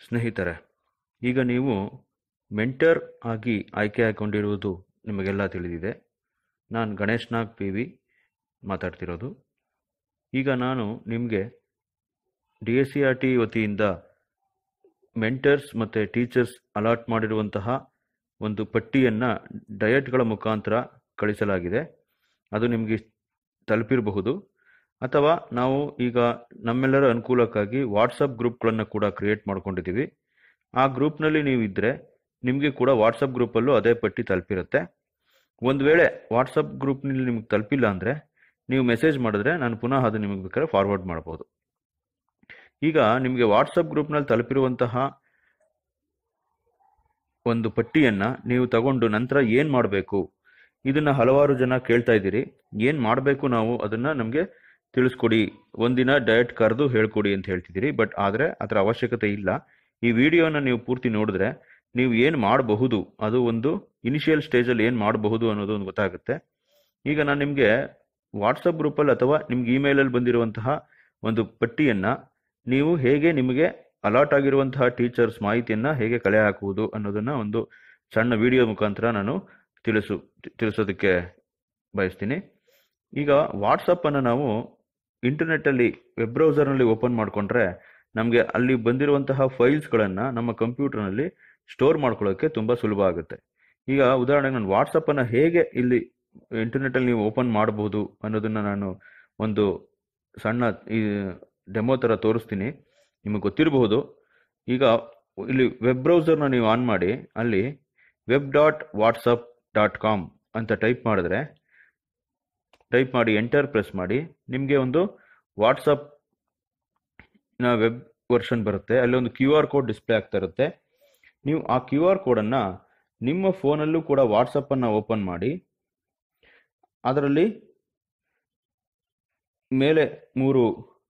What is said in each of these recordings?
ಸ್ನೇಹಿತರೆ ಈಗ ನೀವು ಮೆಂಟರ್ ಆಗಿ ಆಯ್ಕೆ ಆಗಿಕೊಂಡಿರುವುದು ನಿಮಗೆಲ್ಲ ತಿಳಿದಿದೆ ನಾನು ಗಣೇಶ್ ನಾಗ್ ಪಿ ವಿ ಮಾತಾಡ್ತಿರೋದು ಈಗ ನಾನು ನಿಮಗೆ D S C R T ವತಿಯಿಂದ ಮೆಂಟರ್ಸ್ ಮತ್ತು ಟೀಚರ್ಸ್ ಅಲಾಟ್ ಮಾಡಿರುವಂತಹ ಒಂದು ಪಟ್ಟಿಯನ್ನು ಡಯಟ್ಗಳ ಮುಖಾಂತರ ಕಳಿಸಲಾಗಿದೆ ಅದು ನಿಮಗೆ ತಲುಪಿರಬಹುದು ಅಥವಾ ನಾವು ಈಗ ನಮ್ಮೆಲ್ಲರ ಅನುಕೂಲಕ್ಕಾಗಿ ವಾಟ್ಸಪ್ ಗ್ರೂಪ್ಗಳನ್ನು ಕೂಡ ಕ್ರಿಯೇಟ್ ಮಾಡ್ಕೊಂಡಿದ್ದೀವಿ ಆ ಗ್ರೂಪ್ನಲ್ಲಿ ನೀವು ಇದ್ದರೆ ನಿಮಗೆ ಕೂಡ ವಾಟ್ಸಪ್ ಗ್ರೂಪಲ್ಲೂ ಅದೇ ಪಟ್ಟಿ ತಲುಪಿರುತ್ತೆ ಒಂದು ವೇಳೆ ವಾಟ್ಸಪ್ ಗ್ರೂಪ್ನಲ್ಲಿ ನಿಮಗೆ ತಲುಪಿಲ್ಲ ಅಂದರೆ ನೀವು ಮೆಸೇಜ್ ಮಾಡಿದ್ರೆ ನಾನು ಪುನಃ ಅದು ನಿಮಗೆ ಬೇಕಾದ್ರೆ ಫಾರ್ವರ್ಡ್ ಮಾಡ್ಬೋದು ಈಗ ನಿಮಗೆ ವಾಟ್ಸಪ್ ಗ್ರೂಪ್ನಲ್ಲಿ ತಲುಪಿರುವಂತಹ ಒಂದು ಪಟ್ಟಿಯನ್ನು ನೀವು ತಗೊಂಡು ನಂತರ ಏನು ಮಾಡಬೇಕು ಇದನ್ನು ಹಲವಾರು ಜನ ಕೇಳ್ತಾ ಇದ್ದೀರಿ ಏನು ಮಾಡಬೇಕು ನಾವು ಅದನ್ನು ನಮಗೆ ತಿಳಿಸ್ಕೊಡಿ ಒಂದಿನ ಡಯಟ್ ಕರೆದು ಹೇಳ್ಕೊಡಿ ಅಂತ ಹೇಳ್ತಿದ್ದೀರಿ ಬಟ್ ಆದರೆ ಅದರ ಅವಶ್ಯಕತೆ ಇಲ್ಲ ಈ ವಿಡಿಯೋನ ನೀವು ಪೂರ್ತಿ ನೋಡಿದ್ರೆ ನೀವು ಏನು ಮಾಡಬಹುದು ಅದು ಒಂದು ಇನಿಷಿಯಲ್ ಸ್ಟೇಜಲ್ಲಿ ಏನು ಮಾಡಬಹುದು ಅನ್ನೋದು ಒಂದು ಗೊತ್ತಾಗುತ್ತೆ ಈಗ ನಾನು ನಿಮಗೆ ವಾಟ್ಸಪ್ ಗ್ರೂಪಲ್ಲಿ ಅಥವಾ ನಿಮ್ಗೆ ಇಮೇಲಲ್ಲಿ ಬಂದಿರುವಂತಹ ಒಂದು ಪಟ್ಟಿಯನ್ನು ನೀವು ಹೇಗೆ ನಿಮಗೆ ಅಲಾಟ್ ಆಗಿರುವಂತಹ ಟೀಚರ್ಸ್ ಮಾಹಿತಿಯನ್ನು ಹೇಗೆ ಕಲೆ ಹಾಕುವುದು ಅನ್ನೋದನ್ನು ಒಂದು ಸಣ್ಣ ವಿಡಿಯೋ ಮುಖಾಂತರ ನಾನು ತಿಳಿಸು ತಿಳಿಸೋದಕ್ಕೆ ಬಯಸ್ತೀನಿ ಈಗ ವಾಟ್ಸಪ್ಪನ್ನು ನಾವು ಇಂಟರ್ನೆಟ್ಟಲ್ಲಿ ವೆಬ್ ಬ್ರೌಸರ್ನಲ್ಲಿ ಓಪನ್ ಮಾಡಿಕೊಂಡ್ರೆ ನಮಗೆ ಅಲ್ಲಿ ಬಂದಿರುವಂತಹ ಫೈಲ್ಸ್ಗಳನ್ನು ನಮ್ಮ ಕಂಪ್ಯೂಟರ್ನಲ್ಲಿ ಸ್ಟೋರ್ ಮಾಡ್ಕೊಳ್ಳೋಕ್ಕೆ ತುಂಬ ಸುಲಭ ಆಗುತ್ತೆ ಈಗ ಉದಾಹರಣೆಗೆ ನಾನು ವಾಟ್ಸಪ್ಪನ್ನು ಹೇಗೆ ಇಲ್ಲಿ ಇಂಟರ್ನೆಟ್ಟಲ್ಲಿ ನೀವು ಓಪನ್ ಮಾಡಬಹುದು ಅನ್ನೋದನ್ನು ನಾನು ಒಂದು ಸಣ್ಣ ಈ ಡೆಮೋ ಥರ ತೋರಿಸ್ತೀನಿ ನಿಮಗೆ ಗೊತ್ತಿರಬಹುದು ಈಗ ಇಲ್ಲಿ ವೆಬ್ ಬ್ರೌಸರ್ನ ನೀವು ಆನ್ ಮಾಡಿ ಅಲ್ಲಿ web dot WhatsApp dot com ಅಂತ ಟೈಪ್ ಮಾಡಿದ್ರೆ ಟೈಪ್ ಮಾಡಿ ಎಂಟರ್ ಪ್ರೆಸ್ ಮಾಡಿ ನಿಮಗೆ ಒಂದು ವಾಟ್ಸಪ್ ನ ವೆಬ್ ವರ್ಷನ್ ಬರುತ್ತೆ ಅಲ್ಲಿ ಒಂದು ಕ್ಯೂ ಆರ್ ಕೋಡ್ ಡಿಸ್ಪ್ಲೇ ಆಗ್ತಾ ಇರುತ್ತೆ ನೀವು ಆ ಕ್ಯೂ ಆರ್ ಕೋಡನ್ನು ನಿಮ್ಮ ಫೋನಲ್ಲೂ ಕೂಡ ವಾಟ್ಸಪ್ಪನ್ನು ಓಪನ್ ಮಾಡಿ ಅದರಲ್ಲಿ ಮೇಲೆ ಮೂರು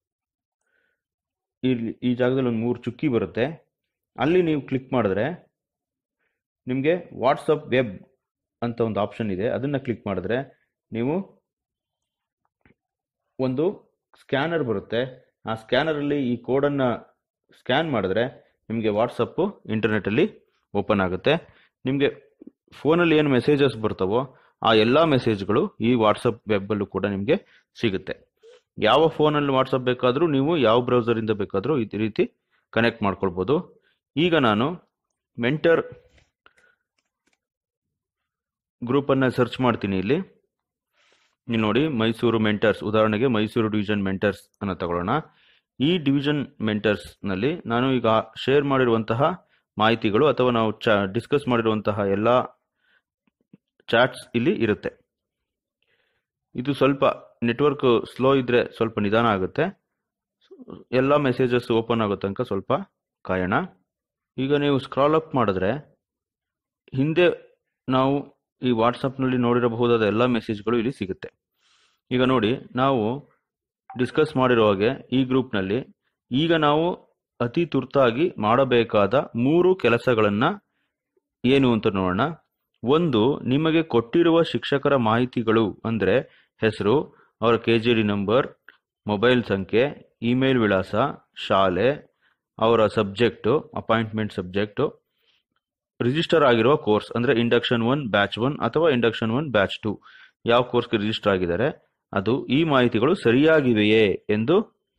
ಇಲ್ಲಿ ಈ ಜಾಗದಲ್ಲಿ ಒಂದು ಮೂರು ಚುಕ್ಕಿ ಬರುತ್ತೆ ಅಲ್ಲಿ ನೀವು ಕ್ಲಿಕ್ ಮಾಡಿದ್ರೆ ನಿಮಗೆ ವಾಟ್ಸಪ್ ವೆಬ್ ಅಂತ ಒಂದು ಆಪ್ಷನ್ ಇದೆ ಅದನ್ನು ಕ್ಲಿಕ್ ಮಾಡಿದ್ರೆ ನೀವು ಒಂದು ಸ್ಕ್ಯಾನರ್ ಬರುತ್ತೆ ಆ ಸ್ಕ್ಯಾನರಲ್ಲಿ ಈ ಕೋಡನ್ನು ಸ್ಕ್ಯಾನ್ ಮಾಡಿದ್ರೆ ನಿಮಗೆ ವಾಟ್ಸಪ್ಪು ಇಂಟರ್ನೆಟ್ಟಲ್ಲಿ ಓಪನ್ ಆಗುತ್ತೆ ನಿಮಗೆ ಫೋನಲ್ಲಿ ಏನು ಮೆಸೇಜಸ್ ಬರ್ತವೋ ಆ ಎಲ್ಲ ಮೆಸೇಜ್ಗಳು ಈ ವಾಟ್ಸಪ್ ವೆಬ್ಬಲ್ಲೂ ಕೂಡ ನಿಮಗೆ ಸಿಗುತ್ತೆ ಯಾವ ಫೋನಲ್ಲಿ ವಾಟ್ಸಪ್ ಬೇಕಾದರೂ ನೀವು ಯಾವ ಬ್ರೌಸರಿಂದ ಬೇಕಾದರೂ ಈ ರೀತಿ ಕನೆಕ್ಟ್ ಮಾಡ್ಕೊಳ್ಬೋದು ಈಗ ನಾನು ಮೆಂಟರ್ ಗ್ರೂಪನ್ನು ಸರ್ಚ್ ಮಾಡ್ತೀನಿ ಇಲ್ಲಿ ನೀವು ನೋಡಿ ಮೈಸೂರು ಮೆಂಟರ್ಸ್ ಉದಾಹರಣೆಗೆ ಮೈಸೂರು ಡಿವಿಷನ್ ಮೆಂಟರ್ಸ್ ಅನ್ನು ತಗೊಳ್ಳೋಣ ಈ ಡಿವಿಷನ್ ಮೆಂಟರ್ಸ್ನಲ್ಲಿ ನಾನು ಈಗ ಶೇರ್ ಮಾಡಿರುವಂತಹ ಮಾಹಿತಿಗಳು ಅಥವಾ ನಾವು ಚ ಡಿಸ್ಕಸ್ ಮಾಡಿರುವಂತಹ ಎಲ್ಲ ಚಾಟ್ಸ್ ಇಲ್ಲಿ ಇರುತ್ತೆ ಇದು ಸ್ವಲ್ಪ ನೆಟ್ವರ್ಕ್ ಸ್ಲೋ ಇದ್ದರೆ ಸ್ವಲ್ಪ ನಿಧಾನ ಆಗುತ್ತೆ ಎಲ್ಲ ಮೆಸೇಜಸ್ ಓಪನ್ ಆಗೋ ತನಕ ಸ್ವಲ್ಪ ಕಾಯೋಣ ಈಗ ನೀವು ಸ್ಕ್ರಾಲ್ ಅಪ್ ಮಾಡಿದ್ರೆ ಹಿಂದೆ ನಾವು ಈ ವಾಟ್ಸಪ್ನಲ್ಲಿ ನೋಡಿರಬಹುದಾದ ಎಲ್ಲ ಮೆಸೇಜ್ಗಳು ಇಲ್ಲಿ ಸಿಗುತ್ತೆ ಈಗ ನೋಡಿ ನಾವು ಡಿಸ್ಕಸ್ ಮಾಡಿರೋ ಹಾಗೆ ಈ ಗ್ರೂಪ್ನಲ್ಲಿ ಈಗ ನಾವು ಅತಿ ತುರ್ತಾಗಿ ಮಾಡಬೇಕಾದ ಮೂರು ಕೆಲಸಗಳನ್ನು ಏನು ಅಂತ ನೋಡೋಣ ಒಂದು ನಿಮಗೆ ಕೊಟ್ಟಿರುವ ಶಿಕ್ಷಕರ ಮಾಹಿತಿಗಳು ಅಂದರೆ ಹೆಸರು ಅವರ K G D number mobile ಸಂಖ್ಯೆ ಇಮೇಲ್ ವಿಳಾಸ ಶಾಲೆ ಅವರ ಸಬ್ಜೆಕ್ಟು ಅಪಾಯಿಂಟ್ಮೆಂಟ್ ಸಬ್ಜೆಕ್ಟು ರಿಜಿಸ್ಟರ್ ಆಗಿರುವ ಕೋರ್ಸ್ ಅಂದರೆ ಇಂಡಕ್ಷನ್ ಒನ್ ಬ್ಯಾಚ್ ಒನ್ ಅಥವಾ ಇಂಡಕ್ಷನ್ ಒನ್ ಬ್ಯಾಚ್ ಟು ಯಾವ ಕೋರ್ಸ್ಗೆ ರಿಜಿಸ್ಟರ್ ಆಗಿದ್ದಾರೆ ಅದು ಈ ಮಾಹಿತಿಗಳು ಸರಿಯಾಗಿವೆಯೇ ಎಂದು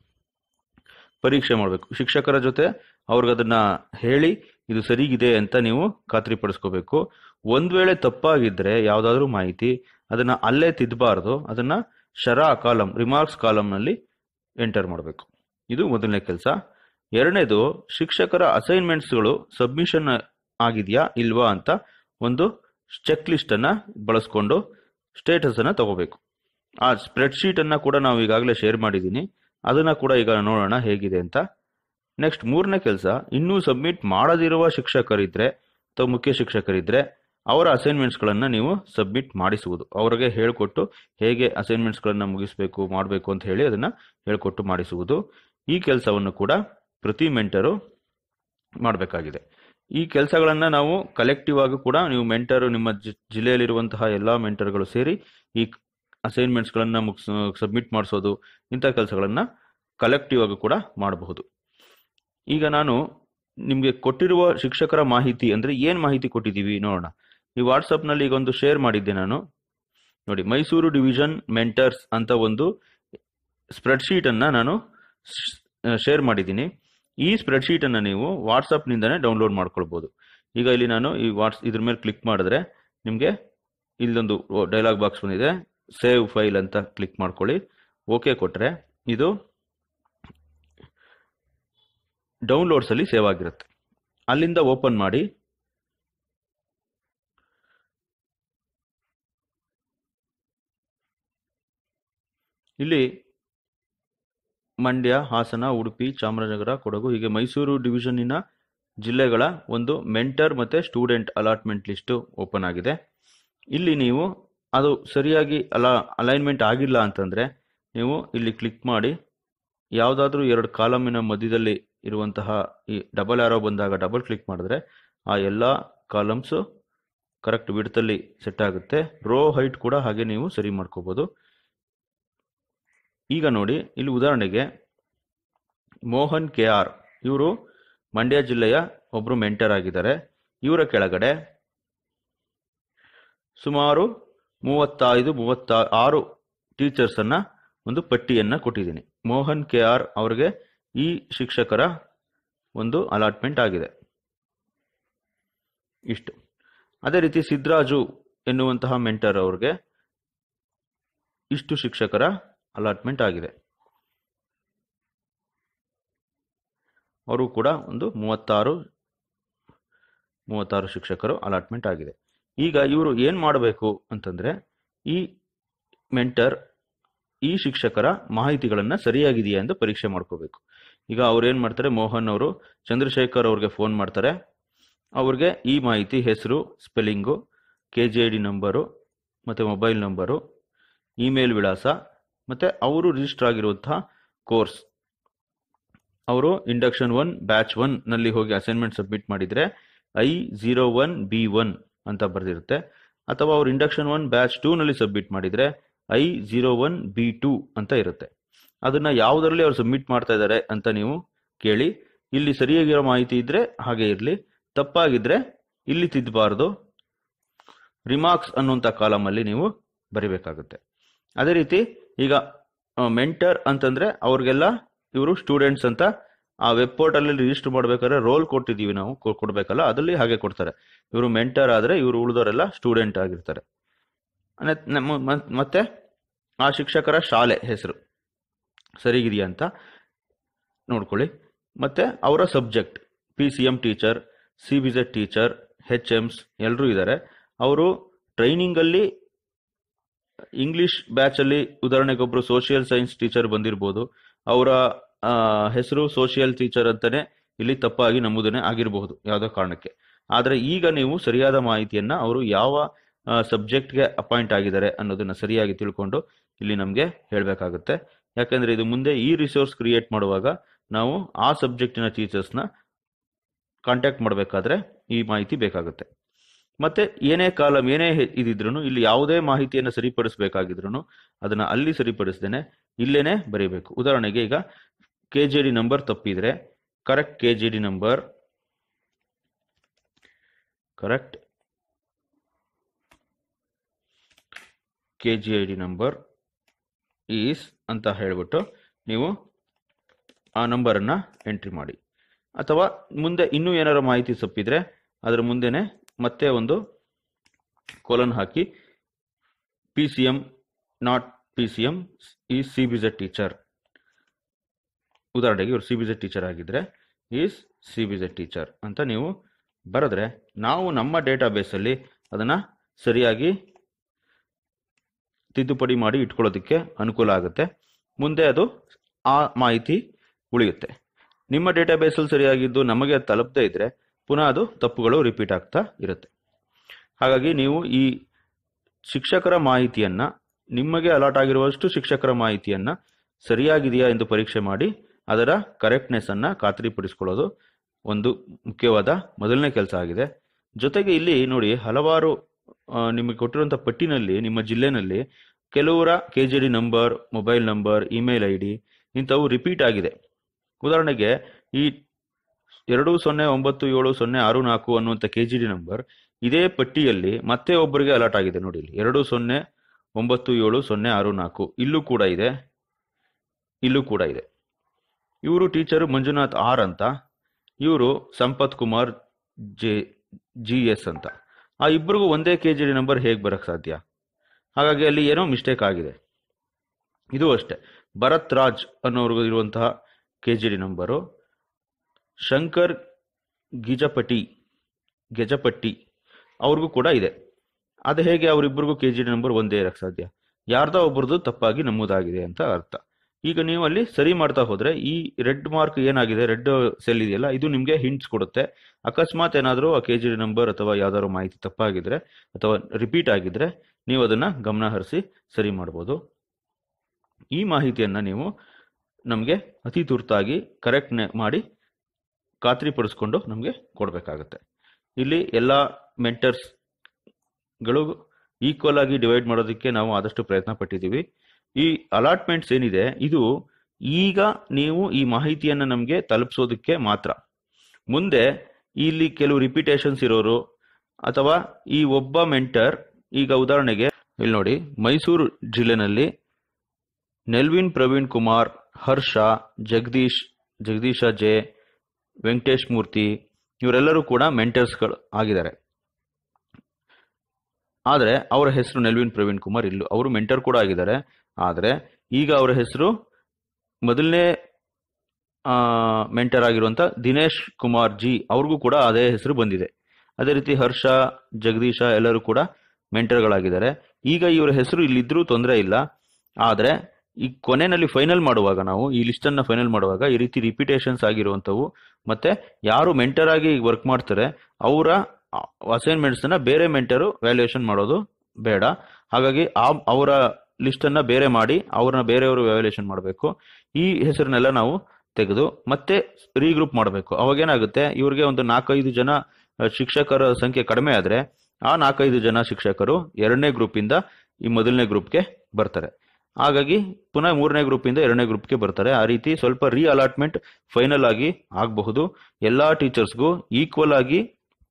ಪರೀಕ್ಷೆ ಮಾಡಬೇಕು ಶಿಕ್ಷಕರ ಜೊತೆ ಅವ್ರಿಗೆ ಅದನ್ನ ಹೇಳಿ ಇದು ಸರಿಗಿದೆ ಅಂತ ನೀವು ಖಾತ್ರಿಪಡಿಸ್ಕೋಬೇಕು ಒಂದ್ ವೇಳೆ ತಪ್ಪಾಗಿದ್ರೆ ಯಾವುದಾದ್ರೂ ಮಾಹಿತಿ ಅದನ್ನ ಅಲ್ಲೇ ತಿದ್ದಬಾರ್ದು ಅದನ್ನ ಶರಾ ಕಾಲಮ್ ರಿಮಾರ್ಕ್ಸ್ ಕಾಲಮ್ನಲ್ಲಿ ಎಂಟರ್ ಮಾಡಬೇಕು ಇದು ಮೊದಲನೇ ಕೆಲಸ ಎರಡನೇದು ಶಿಕ್ಷಕರ ಅಸೈನ್ಮೆಂಟ್ಸ್ಗಳು ಸಬ್ಮಿಷನ್ ಆಗಿದೆಯಾ ಇಲ್ವಾ ಅಂತ ಒಂದು ಚೆಕ್ ಲಿಸ್ಟ್ ಅನ್ನ ಬಳಸ್ಕೊಂಡು ಸ್ಟೇಟಸ್ ಅನ್ನ ತಗೋಬೇಕು ಆ ಸ್ಪ್ರೆಡ್ ಶೀಟ್ ಅನ್ನ ಕೂಡ ನಾವು ಈಗಾಗಲೇ ಶೇರ್ ಮಾಡಿದ್ದೀನಿ ಅದನ್ನ ಕೂಡ ಈಗ ನೋಡೋಣ ಹೇಗಿದೆ ಅಂತ ನೆಕ್ಸ್ಟ್ ಮೂರನೇ ಕೆಲಸ ಇನ್ನೂ ಸಬ್ಮಿಟ್ ಮಾಡದಿರುವ ಶಿಕ್ಷಕರಿದ್ರೆ ಅಥವಾ ಮುಖ್ಯ ಶಿಕ್ಷಕರಿದ್ರೆ ಅವರ ಅಸೈನ್ಮೆಂಟ್ಸ್ಗಳನ್ನು ನೀವು ಸಬ್ಮಿಟ್ ಮಾಡಿಸುವುದು ಅವರಿಗೆ ಹೇಳಿಕೊಟ್ಟು ಹೇಗೆ ಅಸೈನ್ಮೆಂಟ್ಸ್ಗಳನ್ನು ಮುಗಿಸಬೇಕು ಮಾಡಬೇಕು ಅಂತ ಹೇಳಿ ಅದನ್ನು ಹೇಳಿಕೊಟ್ಟು ಮಾಡಿಸುವುದು ಈ ಕೆಲಸವನ್ನು ಕೂಡ ಪ್ರತಿ ಮೆಂಟರು ಮಾಡಬೇಕಾಗಿದೆ ಈ ಕೆಲಸಗಳನ್ನು ನಾವು ಕಲೆಕ್ಟಿವ್ ಆಗಿ ಕೂಡ ನೀವು ಮೆಂಟರು ನಿಮ್ಮ ಜಿ- ಜಿಲ್ಲೆಯಲ್ಲಿರುವಂತಹ ಎಲ್ಲ ಮೆಂಟರ್ಗಳು ಸೇರಿ ಈ ಅಸೈನ್ಮೆಂಟ್ಸ್ಗಳನ್ನು ಮುಗಿಸ್ ಸಬ್ಮಿಟ್ ಮಾಡಿಸೋದು ಇಂಥ ಕೆಲಸಗಳನ್ನು ಕಲೆಕ್ಟಿವ್ ಆಗಿ ಕೂಡ ಮಾಡಬಹುದು ಈಗ ನಾನು ನಿಮಗೆ ಕೊಟ್ಟಿರುವ ಶಿಕ್ಷಕರ ಮಾಹಿತಿ ಅಂದ್ರೆ ಏನ್ ಮಾಹಿತಿ ಕೊಟ್ಟಿದ್ದೀವಿ ನೋಡೋಣ ಈ ವಾಟ್ಸಪ್ನಲ್ಲಿ ಈಗ ಒಂದು ಶೇರ್ ಮಾಡಿದ್ದೆ ನಾನು ನೋಡಿ ಮೈಸೂರು ಡಿವಿಷನ್ ಮೆಂಟರ್ಸ್ ಅಂತ ಒಂದು ಸ್ಪ್ರೆಡ್ಶೀಟ್ ಅನ್ನ ನಾನು ಶೇರ್ ಮಾಡಿದ್ದೀನಿ ಈ ಸ್ಪ್ರೆಡ್ಶೀಟ್ ಅನ್ನ ನೀವು ವಾಟ್ಸಪ್ ನಿಂದನೇ ಡೌನ್ಲೋಡ್ ಮಾಡ್ಕೊಳ್ಬಹುದು ಈಗ ಇಲ್ಲಿ ನಾನು ಈ ವಾಟ್ಸ್ ಇದ್ರ ಮೇಲೆ ಕ್ಲಿಕ್ ಮಾಡಿದ್ರೆ ನಿಮಗೆ ಇಲ್ಲೊಂದು ಡೈಲಾಗ್ ಬಾಕ್ಸ್ ಬಂದಿದೆ ಸೇವ್ ಫೈಲ್ ಅಂತ ಕ್ಲಿಕ್ ಮಾಡ್ಕೊಳ್ಳಿ ಓಕೆ ಕೊಟ್ರೆ ಇದು ಡೌನ್ಲೋಡ್ಸ್ ಅಲ್ಲಿ ಸೇವ್ ಆಗಿರುತ್ತೆ ಅಲ್ಲಿಂದ ಓಪನ್ ಮಾಡಿ ಇಲ್ಲಿ ಮಂಡ್ಯ ಹಾಸನ ಉಡುಪಿ ಚಾಮರಾಜನಗರ ಕೊಡಗು ಹೀಗೆ ಮೈಸೂರು ಡಿವಿಷನ್ನಿನ ಜಿಲ್ಲೆಗಳ ಒಂದು ಮೆಂಟರ್ ಮತ್ತೆ ಸ್ಟೂಡೆಂಟ್ ಅಲಾಟ್ಮೆಂಟ್ ಲಿಸ್ಟ್ ಓಪನ್ ಆಗಿದೆ ಇಲ್ಲಿ ನೀವು ಅದು ಸರಿಯಾಗಿ ಅಲ ಅಲೈನ್ಮೆಂಟ್ ಆಗಿಲ್ಲ ಅಂತಂದ್ರೆ ನೀವು ಇಲ್ಲಿ ಕ್ಲಿಕ್ ಮಾಡಿ ಯಾವುದಾದ್ರೂ ಎರಡು ಕಾಲಮಿನ ಮಧ್ಯದಲ್ಲಿ ಇರುವಂತಹ ಈ ಡಬಲ್ ಆರೋ ಬಂದಾಗ ಡಬಲ್ ಕ್ಲಿಕ್ ಮಾಡಿದ್ರೆ ಆ ಎಲ್ಲ ಕಾಲಮ್ಸ್ ಕರೆಕ್ಟ್ ವಿಡ್ತಲ್ಲಿ ಸೆಟ್ ಆಗುತ್ತೆ ರೋ ಹೈಟ್ ಕೂಡ ಹಾಗೆ ನೀವು ಸರಿ ಮಾಡ್ಕೋಬಹುದು ಈಗ ನೋಡಿ ಇಲ್ಲಿ ಉದಾಹರಣೆಗೆ ಮೋಹನ್ ಕೆ ಆರ್ ಇವರು ಮಂಡ್ಯ ಜಿಲ್ಲೆಯ ಒಬ್ರು ಮೆಂಟರ್ ಆಗಿದ್ದಾರೆ ಇವರ ಕೆಳಗಡೆ ಸುಮಾರು ಮೂವತ್ತೈದು ಮೂವತ್ತ ಆರು ಟೀಚರ್ಸ್ ಅನ್ನ ಒಂದು ಪಟ್ಟಿಯನ್ನ ಕೊಟ್ಟಿದ್ದೀನಿ ಮೋಹನ್ ಕೆ ಆರ್ ಅವರಿಗೆ ಈ ಶಿಕ್ಷಕರ ಒಂದು ಅಲಾಟ್ಮೆಂಟ್ ಆಗಿದೆ ಇಷ್ಟು ಅದೇ ರೀತಿ ಸಿದ್ರಾಜು ಎನ್ನುವಂತಹ ಮೆಂಟರ್ ಅವ್ರಿಗೆ ಇಷ್ಟು ಶಿಕ್ಷಕರ ಅಲಾಟ್ಮೆಂಟ್ ಆಗಿದೆ ಅವರು ಕೂಡ ಒಂದು ಮೂವತ್ತಾರು ಮೂವತ್ತಾರು ಶಿಕ್ಷಕರು ಅಲಾಟ್ಮೆಂಟ್ ಆಗಿದೆ ಈಗ ಇವರು ಏನ್ ಮಾಡಬೇಕು ಅಂತಂದ್ರೆ ಈ ಮೆಂಟರ್ ಈ ಶಿಕ್ಷಕರ ಮಾಹಿತಿಗಳನ್ನ ಸರಿಯಾಗಿದೆಯಾ ಎಂದು ಪರೀಕ್ಷೆ ಮಾಡ್ಕೋಬೇಕು ಈಗ ಅವ್ರು ಏನ್ ಮಾಡ್ತಾರೆ ಮೋಹನ್ ಅವರು ಚಂದ್ರಶೇಖರ್ ಅವ್ರಿಗೆ ಫೋನ್ ಮಾಡ್ತಾರೆ ಅವ್ರಿಗೆ ಈ ಮಾಹಿತಿ ಹೆಸರು spelling K G I D number ಮತ್ತು ಮೊಬೈಲ್ ನಂಬರು ಇಮೇಲ್ ವಿಳಾಸ ಮತ್ತು ಅವರು ರಿಜಿಸ್ಟರ್ ಆಗಿರುವಂತಹ ಕೋರ್ಸ್ ಅವರು ಇಂಡಕ್ಷನ್ ಒನ್ ಬ್ಯಾಚ್ ಒನ್ ನಲ್ಲಿ ಹೋಗಿ ಅಸೈನ್ಮೆಂಟ್ ಸಬ್ಮಿಟ್ ಮಾಡಿದರೆ I zero one B one ಅಂತ ಬರೆದಿರುತ್ತೆ ಅಥವಾ ಅವರು ಇಂಡಕ್ಷನ್ ಒನ್ ಬ್ಯಾಚ್ ಟೂ ನಲ್ಲಿ ಸಬ್ಮಿಟ್ ಮಾಡಿದರೆ I zero one B two ಅಂತ ಇರುತ್ತೆ ಅದನ್ನ ಯಾವುದರಲ್ಲಿ ಅವ್ರು ಸಬ್ಮಿಟ್ ಮಾಡ್ತಾ ಇದ್ದಾರೆ ಅಂತ ನೀವು ಕೇಳಿ ಇಲ್ಲಿ ಸರಿಯಾಗಿರೋ ಮಾಹಿತಿ ಇದ್ರೆ ಹಾಗೆ ಇರಲಿ ತಪ್ಪಾಗಿದ್ರೆ ಇಲ್ಲಿ ತಿದ್ದಬಾರ್ದು ರಿಮಾರ್ಕ್ಸ್ ಅನ್ನುವಂಥ ಕಾಲಮಲ್ಲಿ ನೀವು ಬರಿಬೇಕಾಗುತ್ತೆ ಅದೇ ರೀತಿ ಈಗ ಮೆಂಟರ್ ಅಂತಂದ್ರೆ ಅವ್ರಿಗೆಲ್ಲ ಇವರು ಸ್ಟೂಡೆಂಟ್ಸ್ ಅಂತ ಆ ವೆಬ್ ಪೋರ್ಟಲ್ ಅಲ್ಲಿ ರಿಜಿಸ್ಟರ್ ಮಾಡ್ಬೇಕಾದ್ರೆ ರೋಲ್ ಕೊಟ್ಟಿದ್ದೀವಿ ನಾವು ಕೊ- ಕೊಡ್ಬೇಕಲ್ಲ ಅದಲ್ಲಿ ಹಾಗೆ ಕೊಡ್ತಾರೆ ಇವರು ಮೆಂಟರ್ ಆದ್ರೆ ಇವರು ಉಳಿದವರೆಲ್ಲ ಸ್ಟೂಡೆಂಟ್ ಆಗಿರ್ತಾರೆ ಅನೆ- ನಮ್ಮ- ಮ- ಮತ್ತೆ ಆ ಶಿಕ್ಷಕರ ಶಾಲೆ ಹೆಸರು ಸರಿಗಿದೆಯಾ ಅಂತ ನೋಡ್ಕೊಳ್ಳಿ ಮತ್ತೆ ಅವರ subject P C M teacher C B Z teacher H Ms ಎಲ್ಲರೂ ಇದ್ದಾರೆ ಅವರು ಟ್ರೈನಿಂಗಲ್ಲಿ ಇಂಗ್ಲಿಷ್ ಬ್ಯಾಚಲ್ಲಿ ಉದಾಹರಣೆಗೆ ಒಬ್ರು ಸೋಷಿಯಲ್ ಸೈನ್ಸ್ ಟೀಚರ್ ಬಂದಿರ್ಬೋದು ಅವರ ಹೆಸರು ಸೋಷಿಯಲ್ ಟೀಚರ್ ಅಂತಾನೆ ಇಲ್ಲಿ ತಪ್ಪಾಗಿ ನಮೂದನೆ ಆಗಿರಬಹುದು ಯಾವುದೋ ಕಾರಣಕ್ಕೆ ಆದರೆ ಈಗ ನೀವು ಸರಿಯಾದ ಮಾಹಿತಿಯನ್ನ ಅವರು ಯಾವ ಸಬ್ಜೆಕ್ಟ್ಗೆ ಅಪಾಯಿಂಟ್ ಆಗಿದ್ದಾರೆ ಅನ್ನೋದನ್ನ ಸರಿಯಾಗಿ ತಿಳ್ಕೊಂಡು ಇಲ್ಲಿ ನಮಗೆ ಹೇಳಬೇಕಾಗುತ್ತೆ ಯಾಕಂದ್ರೆ ಇದು ಮುಂದೆ ಈ ರಿಸೋರ್ಸ್ ಕ್ರಿಯೇಟ್ ಮಾಡುವಾಗ ನಾವು ಆ ಸಬ್ಜೆಕ್ಟಿನ ಟೀಚರ್ಸ್ನ ಕಾಂಟ್ಯಾಕ್ಟ್ ಮಾಡಬೇಕಾದ್ರೆ ಈ ಮಾಹಿತಿ ಬೇಕಾಗುತ್ತೆ ಮತ್ತೆ ಏನೇ ಕಾಲಂ ಏನೇ ಹೆ- ಇದಿದ್ರು ಇಲ್ಲಿ ಯಾವುದೇ ಮಾಹಿತಿಯನ್ನು ಸರಿಪಡಿಸಬೇಕಾಗಿದ್ರು ಅದನ್ನ ಅಲ್ಲಿ ಸರಿಪಡಿಸ್ದೇನೆ ಇಲ್ಲೇನೆ ಬರೀಬೇಕು ಉದಾಹರಣೆಗೆ ಈಗ ಕೆ ಜಿ ಡಿ ನಂಬರ್ ತಪ್ಪಿದ್ರೆ correct K G D number correct K G I D number is ಅಂತ ಹೇಳ್ಬಿಟ್ಟು ನೀವು ಆ ನಂಬರನ್ನು ಎಂಟ್ರಿ ಮಾಡಿ ಅಥವಾ ಮುಂದೆ ಇನ್ನೂ ಏನಾರು ಮಾಹಿತಿ ತಪ್ಪಿದ್ರೆ ಅದರ ಮುಂದೆನೆ ಮತ್ತೆ ಒಂದು ಕೋಲನ್ ಹಾಕಿ P C M not P C M ಈ ಸಿ ಬಿ ಜೆಡ್ ಟೀಚರ್ ಉದಾಹರಣೆಗೆ ಇವರು ಸಿ ಬಿ ಜೆಡ್ ಟೀಚರ್ ಆಗಿದ್ರೆ is C B Z teacher ಅಂತ ನೀವು ಬರೆದ್ರೆ ನಾವು ನಮ್ಮ ಡೇಟಾ ಬೇಸಲ್ಲಿ ಅದನ್ನು ಸರಿಯಾಗಿ ತಿದ್ದುಪಡಿ ಮಾಡಿ ಇಟ್ಕೊಳ್ಳೋದಕ್ಕೆ ಅನುಕೂಲ ಆಗುತ್ತೆ ಮುಂದೆ ಅದು ಆ ಮಾಹಿತಿ ಉಳಿಯುತ್ತೆ ನಿಮ್ಮ ಡೇಟಾ ಬೇಸಲ್ಲಿ ಸರಿಯಾಗಿದ್ದು ನಮಗೆ ಅದು ತಲುಪದೇ ಇದ್ರೆ ಪುನಃ ಅದು ತಪ್ಪುಗಳು ರಿಪೀಟ್ ಆಗ್ತಾ ಇರುತ್ತೆ ಹಾಗಾಗಿ ನೀವು ಈ ಶಿಕ್ಷಕರ ಮಾಹಿತಿಯನ್ನ ನಿಮಗೆ ಅಲಾಟ್ ಆಗಿರುವಷ್ಟು ಶಿಕ್ಷಕರ ಮಾಹಿತಿಯನ್ನ ಸರಿಯಾಗಿದೆಯಾ ಎಂದು ಪರೀಕ್ಷೆ ಮಾಡಿ ಅದರ ಕರೆಕ್ಟ್ನೆಸ್ ಅನ್ನ ಖಾತ್ರಿಪಡಿಸಿಕೊಳ್ಳೋದು ಒಂದು ಮುಖ್ಯವಾದ ಮೊದಲನೇ ಕೆಲಸ ಆಗಿದೆ ಜೊತೆಗೆ ಇಲ್ಲಿ ನೋಡಿ ಹಲವಾರು ಆ, ನಿಮಗೆ ಕೊಟ್ಟಿರುವಂಥ ಪಟ್ಟಿನಲ್ಲಿ ನಿಮ್ಮ ಜಿಲ್ಲೆನಲ್ಲಿ ಕೆಲವರ K G D number mobile number email I D ಇಂಥವು ರಿಪೀಟ್ ಆಗಿದೆ ಉದಾಹರಣೆಗೆ ಈ ಎರಡು ಸೊನ್ನೆ ಒಂಬತ್ತು ಏಳು ಸೊನ್ನೆ ಆರು ನಾಲ್ಕು ಅನ್ನುವಂಥ ಕೆ ಜಿ ಡಿ ನಂಬರ್ ಇದೇ ಪಟ್ಟಿಯಲ್ಲಿ ಮತ್ತೆ ಒಬ್ಬರಿಗೆ ಅಲರ್ಟ್ ಆಗಿದೆ ನೋಡಿ ಇಲ್ಲಿ ಎರಡು ಸೊನ್ನೆ ಒಂಬತ್ತು ಏಳು ಸೊನ್ನೆ ಆರು ನಾಲ್ಕು ಇಲ್ಲೂ ಕೂಡ ಇದೆ ಇಲ್ಲೂ ಕೂಡ ಇದೆ ಇವರು ಟೀಚರು ಮಂಜುನಾಥ್ ಆರ್ ಅಂತ ಇವರು Sampath Kumar J G S ಅಂತ ಆ ಇಬ್ಬರಿಗೂ ಒಂದೇ ಕೆ ಜಿ ಡಿ ನಂಬರ್ ಹೇಗೆ ಬರಕ್ಕೆ ಸಾಧ್ಯ ಹಾಗಾಗಿ ಅಲ್ಲಿ ಏನೋ ಮಿಸ್ಟೇಕ್ ಆಗಿದೆ ಇದು ಅಷ್ಟೇ ಭರತ್ ರಾಜ್ ಅನ್ನೋರ್ಗು ಇರುವಂತಹ K G D number Shankar Gijapati Gejapatti ಅವ್ರಿಗೂ ಕೂಡ ಇದೆ ಅದು ಹೇಗೆ ಅವರಿಬ್ಬರಿಗೂ ಕೆ ಜಿ ಡಿ ನಂಬರ್ ಒಂದೇ ಇರಕ್ಕೆ ಸಾಧ್ಯ ಯಾರ್ದೋ ಒಬ್ಬರದು ತಪ್ಪಾಗಿ ನಮೂದಾಗಿದೆ ಅಂತ ಅರ್ಥ ಈಗ ನೀವು ಅಲ್ಲಿ ಸರಿ ಮಾಡ್ತಾ ಹೋದ್ರೆ ಈ ರೆಡ್ ಮಾರ್ಕ್ ಏನಾಗಿದೆ ರೆಡ್ ಸೆಲ್ ಇದೆಯಲ್ಲ ಇದು ನಿಮಗೆ ಹಿಂಟ್ಸ್ ಕೊಡುತ್ತೆ ಅಕಸ್ಮಾತ್ ಏನಾದರೂ ಆ ಕೆ ಜಿ ಡಿ ನಂಬರ್ ಅಥವಾ ಯಾವ್ದಾದ್ರು ಮಾಹಿತಿ ತಪ್ಪಾಗಿದ್ರೆ ಅಥವಾ ರಿಪೀಟ್ ಆಗಿದ್ರೆ ನೀವು ಅದನ್ನ ಗಮನ ಹರಿಸಿ ಸರಿ ಮಾಡ್ಬೋದು ಈ ಮಾಹಿತಿಯನ್ನ ನೀವು ನಮಗೆ ಅತಿ ತುರ್ತಾಗಿ ಕರೆಕ್ಟ್ ಮಾಡಿ ಖಾತ್ರಿಪಡಿಸ್ಕೊಂಡು ನಮಗೆ ಕೊಡಬೇಕಾಗತ್ತೆ ಇಲ್ಲಿ ಎಲ್ಲ ಮೆಂಟರ್ಸ್ಗಳು ಈಕ್ವಲ್ ಆಗಿ ಡಿವೈಡ್ ಮಾಡೋದಕ್ಕೆ ನಾವು ಆದಷ್ಟು ಪ್ರಯತ್ನ ಪಟ್ಟಿದ್ದೀವಿ ಈ ಅಲಾಟ್ಮೆಂಟ್ಸ್ ಏನಿದೆ ಇದು ಈಗ ನೀವು ಈ ಮಾಹಿತಿಯನ್ನು ನಮಗೆ ತಲುಪಿಸೋದಕ್ಕೆ ಮಾತ್ರ ಮುಂದೆ ಇಲ್ಲಿ ಕೆಲವು ರಿಪಿಟೇಷನ್ಸ್ ಇರೋರು ಅಥವಾ ಈ ಒಬ್ಬ ಮೆಂಟರ್ ಈಗ ಉದಾಹರಣೆಗೆ ಇಲ್ಲಿ ನೋಡಿ ಮೈಸೂರು ಜಿಲ್ಲೆನಲ್ಲಿ ನೆಲ್ವಿನ್ ಪ್ರವೀಣ್ ಕುಮಾರ್ ಹರ್ಷ ಜಗದೀಶ್ ಜಗದೀಶ ಜೆ ವೆಂಕಟೇಶ್ ಮೂರ್ತಿ ಇವರೆಲ್ಲರೂ ಕೂಡ ಮೆಂಟರ್ಸ್ಗಳು ಆಗಿದ್ದಾರೆ ಆದರೆ ಅವರ ಹೆಸರು ನೆಲ್ವಿನ್ ಪ್ರವೀಣ್ ಕುಮಾರ್ ಇಲ್ಲೂ ಅವರು ಮೆಂಟರ್ ಕೂಡ ಆಗಿದ್ದಾರೆ ಆದರೆ ಈಗ ಅವರ ಹೆಸರು ಮೊದಲನೇ ಮೆಂಟರ್ ಆಗಿರುವಂಥ ದಿನೇಶ್ ಕುಮಾರ್ ಜಿ ಅವ್ರಿಗೂ ಕೂಡ ಅದೇ ಹೆಸರು ಬಂದಿದೆ ಅದೇ ರೀತಿ ಹರ್ಷ ಜಗದೀಶ ಎಲ್ಲರೂ ಕೂಡ ಮೆಂಟರ್ಗಳಾಗಿದ್ದಾರೆ ಈಗ ಇವರ ಹೆಸರು ಇಲ್ಲಿದ್ರೂ ತೊಂದರೆ ಇಲ್ಲ ಆದರೆ ಈ ಕೊನೆಯಲ್ಲಿ ಫೈನಲ್ ಮಾಡುವಾಗ ನಾವು ಈ ಲಿಸ್ಟನ್ನು ಫೈನಲ್ ಮಾಡುವಾಗ ಈ ರೀತಿ ರಿಪಿಟೇಷನ್ಸ್ ಆಗಿರುವಂಥವು ಮತ್ತೆ ಯಾರು ಮೆಂಟರ್ ಆಗಿ ವರ್ಕ್ ಮಾಡ್ತಾರೆ ಅವರ ಅಸೈನ್ಮೆಂಟ್ಸನ್ನ ಬೇರೆ ಮೆಂಟರು ವ್ಯಾಲ್ಯೂಯೇಷನ್ ಮಾಡೋದು ಬೇಡ ಹಾಗಾಗಿ ಆ ಅವರ ಲಿಸ್ಟನ್ನು ಬೇರೆ ಮಾಡಿ ಅವ್ರನ್ನ ಬೇರೆಯವರು ವ್ಯಾಲ್ಯೂಯೇಷನ್ ಮಾಡಬೇಕು ಈ ಹೆಸರನ್ನೆಲ್ಲ ನಾವು ತೆಗೆದು ಮತ್ತೆ ರೀಗ್ರೂಪ್ ಮಾಡಬೇಕು ಅವಾಗೇನಾಗುತ್ತೆ ಇವ್ರಿಗೆ ಒಂದು ನಾಲ್ಕೈದು ಜನ ಶಿಕ್ಷಕರ ಸಂಖ್ಯೆ ಕಡಿಮೆ ಆದರೆ ಆ ನಾಲ್ಕೈದು ಜನ ಶಿಕ್ಷಕರು ಎರಡನೇ ಗ್ರೂಪಿಂದ ಈ ಮೊದಲನೇ ಗ್ರೂಪ್ಗೆ ಬರ್ತಾರೆ ಹಾಗಾಗಿ ಪುನಃ ಮೂರನೇ ಗ್ರೂಪಿಂದ ಎರಡನೇ ಗ್ರೂಪ್ಗೆ ಬರ್ತಾರೆ ಆ ರೀತಿ ಸ್ವಲ್ಪ ರೀ ಅಲಾಟ್ಮೆಂಟ್ ಫೈನಲ್ ಆಗಿ ಆಗಬಹುದು ಎಲ್ಲ ಟೀಚರ್ಸ್ಗೂ ಈಕ್ವಲ್ ಆಗಿ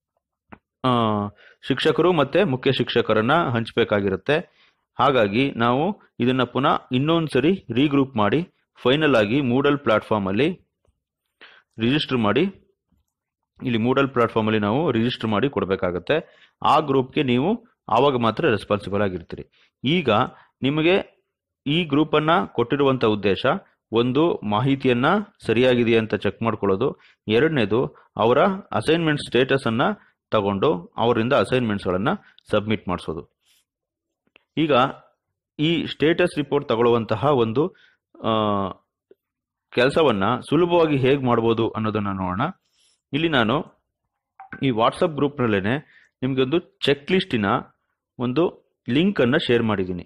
ಶಿಕ್ಷಕರು ಮತ್ತೆ ಮುಖ್ಯ ಶಿಕ್ಷಕರನ್ನ ಹಂಚಬೇಕಾಗಿರುತ್ತೆ ಹಾಗಾಗಿ ನಾವು ಇದನ್ನ ಪುನಃ ಇನ್ನೊಂದು ಸರಿ ರೀಗ್ರೂಪ್ ಮಾಡಿ ಫೈನಲ್ ಆಗಿ ಮೂಡಲ್ ಪ್ಲಾಟ್ಫಾರ್ಮ್ ಅಲ್ಲಿ ರಿಜಿಸ್ಟರ್ ಮಾಡಿ ಇಲ್ಲಿ ಮೂಡಲ್ ಪ್ಲಾಟ್ಫಾರ್ಮ್ ಅಲ್ಲಿ ನಾವು ರಿಜಿಸ್ಟರ್ ಮಾಡಿ ಕೊಡಬೇಕಾಗತ್ತೆ ಆ ಗ್ರೂಪ್ಗೆ ನೀವು ಆವಾಗ ಮಾತ್ರ ರೆಸ್ಪಾನ್ಸಿಬಲ್ ಆಗಿರ್ತೀರಿ ಈಗ ನಿಮಗೆ ಈ ಗ್ರೂಪನ್ನು ಕೊಟ್ಟಿರುವಂಥ ಉದ್ದೇಶ ಒಂದು ಮಾಹಿತಿಯನ್ನ ಸರಿಯಾಗಿದೆಯಾ ಅಂತ ಚೆಕ್ ಮಾಡ್ಕೊಳ್ಳೋದು ಎರಡನೇದು ಅವರ ಅಸೈನ್ಮೆಂಟ್ ಸ್ಟೇಟಸ್ ಅನ್ನ ತಗೊಂಡು ಅವರಿಂದ ಅಸೈನ್ಮೆಂಟ್ಸ್ಗಳನ್ನು ಸಬ್ಮಿಟ್ ಮಾಡಿಸೋದು ಈಗ ಈ ಸ್ಟೇಟಸ್ ರಿಪೋರ್ಟ್ ತಗೊಳ್ಳುವಂತಹ ಒಂದು ಕೆಲಸವನ್ನ ಸುಲಭವಾಗಿ ಹೇಗೆ ಮಾಡ್ಬೋದು ಅನ್ನೋದನ್ನ ನೋಡೋಣ ಇಲ್ಲಿ ನಾನು ಈ ವಾಟ್ಸಪ್ ಗ್ರೂಪ್ನಲ್ಲೇ ನಿಮಗೆ ಒಂದು ಚೆಕ್ ಲಿಸ್ಟಿನ ಒಂದು ಲಿಂಕ್ ಅನ್ನ ಶೇರ್ ಮಾಡಿದ್ದೀನಿ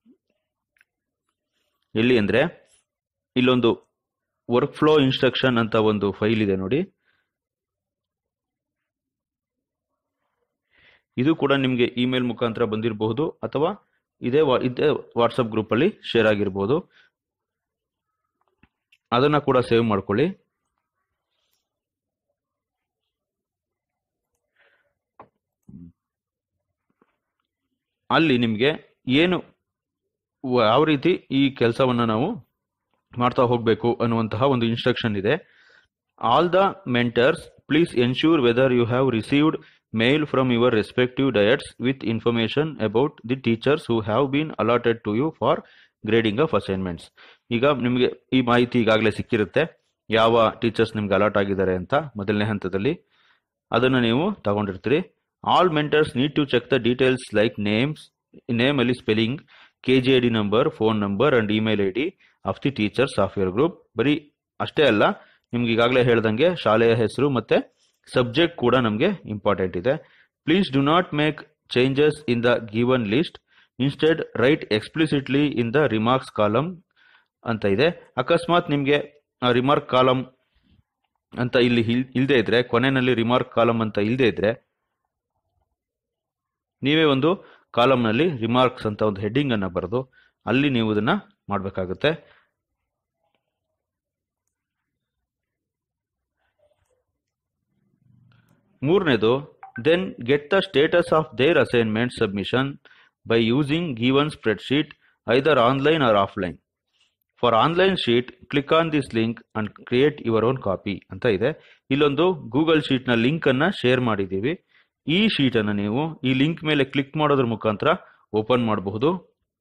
ಎಲ್ಲಿ ಅಂದರೆ ಇಲ್ಲೊಂದು ವರ್ಕ್ ಫ್ಲೋ ಇನ್ಸ್ಟ್ರಕ್ಷನ್ ಅಂತ ಒಂದು ಫೈಲ್ ಇದೆ ನೋಡಿ ಇದು ಕೂಡ ನಿಮಗೆ ಇಮೇಲ್ ಮುಖಾಂತರ ಬಂದಿರಬಹುದು ಅಥವಾ ಇದೇ ಇದೇ ವಾಟ್ಸಪ್ ಗ್ರೂಪಲ್ಲಿ ಶೇರ್ ಆಗಿರ್ಬೋದು ಅದನ್ನ ಕೂಡ ಸೇವ್ ಮಾಡ್ಕೊಳ್ಳಿ ಅಲ್ಲಿ ನಿಮಗೆ ಏನು ಯಾವ ರೀತಿ ಈ ಕೆಲಸವನ್ನು ನಾವು ಮಾಡ್ತಾ ಹೋಗಬೇಕು ಅನ್ನುವಂತಹ ಒಂದು ಇನ್ಸ್ಟ್ರಕ್ಷನ್ ಇದೆ all the mentors please ensure whether you have received mail from your respective DIETs with information about the teachers who have been allotted to you for grading of assignments ಈಗ ನಿಮಗೆ ಈ ಮಾಹಿತಿ ಈಗಾಗಲೇ ಸಿಕ್ಕಿರುತ್ತೆ ಯಾವ ಟೀಚರ್ಸ್ ನಿಮ್ಗೆ allot ಆಗಿದ್ದಾರೆ ಅಂತ ಮೊದಲನೇ ಹಂತದಲ್ಲಿ ಅದನ್ನು ನೀವು ತಗೊಂಡಿರ್ತೀರಿ all mentors need to check the details like names name ಅಲ್ಲಿ spelling K G I D number phone number and email I D of the teachers of your group ಬರೀ ಅಷ್ಟೇ ಅಲ್ಲ ನಿಮ್ಗೆ ಈಗಾಗಲೇ ಹೇಳ್ದಂಗೆ ಶಾಲೆಯ ಹೆಸರು ಮತ್ತೆ ಸಬ್ಜೆಕ್ಟ್ ಕೂಡ ನಮಗೆ ಇಂಪಾರ್ಟೆಂಟ್ ಇದೆ please do not make changes in the given list instead write explicitly in the remarks column ಅಂತ ಇದೆ ಅಕಸ್ಮಾತ್ ನಿಮಗೆ ರಿಮಾರ್ಕ್ ಕಾಲಮ್ ಅಂತ ಇಲ್ಲಿ ಇಲ್ಲದೆ ಇದ್ರೆ ಕೊನೆಯಲ್ಲಿ ರಿಮಾರ್ಕ್ ಕಾಲಮ್ ಅಂತ ಇಲ್ಲದೆ ಇದ್ರೆ ನೀವೇ ಒಂದು ಕಾಲಮ್ನಲ್ಲಿ ರಿಮಾರ್ಕ್ಸ್ ಅಂತ ಒಂದು ಹೆಡ್ಡಿಂಗ್ ಅನ್ನ ಬರೆದು ಅಲ್ಲಿ ನೀವು ಇದನ್ನ ಮಾಡಬೇಕಾಗುತ್ತೆ ಮೂರನೇದು then get the status of their assignment submission by using given spreadsheet either online or offline for online sheet click on this link and create your own copy ಅಂತ ಇದೆ ಇಲ್ಲೊಂದು ಗೂಗಲ್ ಶೀಟ್ನ ಲಿಂಕನ್ನು ಶೇರ್ ಮಾಡಿದ್ದೀವಿ ಈ ಶೀಟನ್ನು ನೀವು ಈ ಲಿಂಕ್ ಮೇಲೆ click ಮಾಡೋದ್ರ ಮುಖಾಂತರ ಓಪನ್ ಮಾಡಬಹುದು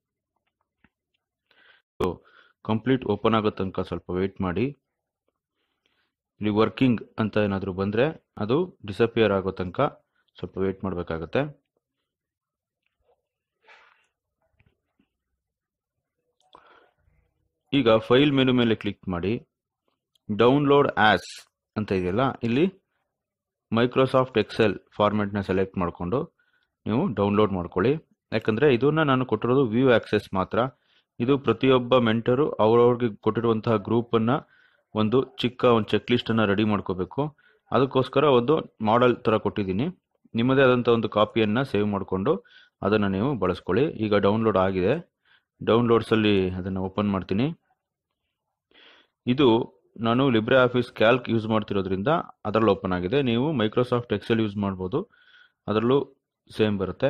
ಕಂಪ್ಲೀಟ್ ಓಪನ್ ಆಗೋ ತನಕ ಸ್ವಲ್ಪ ವೆಯ್ಟ್ ಮಾಡಿ ಇಲ್ಲಿ ವರ್ಕಿಂಗ್ ಅಂತ ಏನಾದರೂ ಬಂದರೆ ಅದು ಡಿಸಪಿಯರ್ ಆಗೋ ತನಕ ಸ್ವಲ್ಪ ವೆಯ್ಟ್ ಮಾಡಬೇಕಾಗತ್ತೆ ಈಗ ಫೈಲ್ ಮೆನು ಮೇಲೆ ಕ್ಲಿಕ್ ಮಾಡಿ ಡೌನ್ಲೋಡ್ ಆ್ಯಸ್ ಅಂತ ಇದೆಯಲ್ಲ ಇಲ್ಲಿ ಮೈಕ್ರೋಸಾಫ್ಟ್ ಎಕ್ಸೆಲ್ ಫಾರ್ಮೆಟ್ನ ಸೆಲೆಕ್ಟ್ ಮಾಡಿಕೊಂಡು ನೀವು ಡೌನ್ಲೋಡ್ ಮಾಡ್ಕೊಳ್ಳಿ ಯಾಕಂದರೆ ಇದನ್ನು ನಾನು ಕೊಟ್ಟಿರೋದು ವ್ಯೂ ಆಕ್ಸೆಸ್ ಮಾತ್ರ ಇದು ಪ್ರತಿಯೊಬ್ಬ ಮೆಂಟರು ಅವ್ರವ್ರಿಗೆ ಕೊಟ್ಟಿರುವಂತಹ ಗ್ರೂಪನ್ನು ಒಂದು ಚಿಕ್ಕ ಒಂದು ಚೆಕ್ ಲಿಸ್ಟನ್ನು ರೆಡಿ ಮಾಡ್ಕೋಬೇಕು ಅದಕ್ಕೋಸ್ಕರ ಒಂದು ಮಾಡೆಲ್ ಥರ ಕೊಟ್ಟಿದ್ದೀನಿ ನಿಮ್ಮದೇ ಆದಂಥ ಒಂದು ಕಾಪಿಯನ್ನು ಸೇವ್ ಮಾಡಿಕೊಂಡು ಅದನ್ನು ನೀವು ಬಳಸ್ಕೊಳ್ಳಿ ಈಗ ಡೌನ್ಲೋಡ್ ಆಗಿದೆ ಡೌನ್ಲೋಡ್ಸಲ್ಲಿ ಅದನ್ನು ಓಪನ್ ಮಾಡ್ತೀನಿ ಇದು ನಾನು ಲಿಬ್ರೆ ಆಫೀಸ್ ಕ್ಯಾಲ್ಕ್ ಯೂಸ್ ಮಾಡ್ತಿರೋದ್ರಿಂದ ಅದರಲ್ಲಿ ಓಪನ್ ಆಗಿದೆ ನೀವು ಮೈಕ್ರೋಸಾಫ್ಟ್ ಎಕ್ಸೆಲ್ ಯೂಸ್ ಮಾಡ್ಬೋದು ಅದರಲ್ಲೂ ಸೇಮ್ ಬರುತ್ತೆ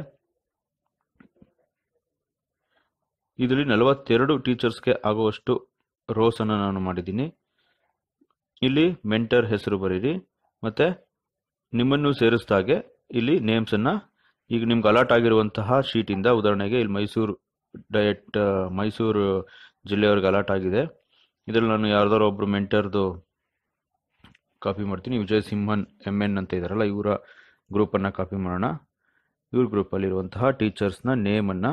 ಇದರಲ್ಲಿ ನಲವತ್ತೆರಡು ಟೀಚರ್ಸ್ಗೆ ಆಗುವಷ್ಟು ರೋಸನ್ನು ನಾನು ಮಾಡಿದ್ದೀನಿ ಇಲ್ಲಿ ಮೆಂಟರ್ ಹೆಸರು ಬರೀರಿ ಮತ್ತು ನಿಮ್ಮನ್ನು ಸೇರಿಸಿದಾಗೆ ಇಲ್ಲಿ ನೇಮ್ಸನ್ನು ಈಗ ನಿಮ್ಗೆ ಅಲಾಟ್ ಆಗಿರುವಂತಹ ಶೀಟಿಂದ ಉದಾಹರಣೆಗೆ ಇಲ್ಲಿ ಮೈಸೂರು ಡಯಟ್ ಮೈಸೂರು ಜಿಲ್ಲೆಯವ್ರಿಗೆ ಅಲಾಟ್ ಆಗಿದೆ ಇದರಲ್ಲಿ ನಾನು ಯಾರ್ದಾರು ಒಬ್ಬರು ಮೆಂಟರ್ದು ಕಾಪಿ ಮಾಡ್ತೀನಿ ವಿಜಯ್ ಸಿಂಹನ್ ಎಮ್ ಎನ್ ಅಂತ ಇದ್ದಾರಲ್ಲ ಇವರ ಗ್ರೂಪನ್ನು ಕಾಪಿ ಮಾಡೋಣ ಇವ್ರ ಗ್ರೂಪಲ್ಲಿರುವಂತಹ ಟೀಚರ್ಸ್ನ ನೇಮನ್ನು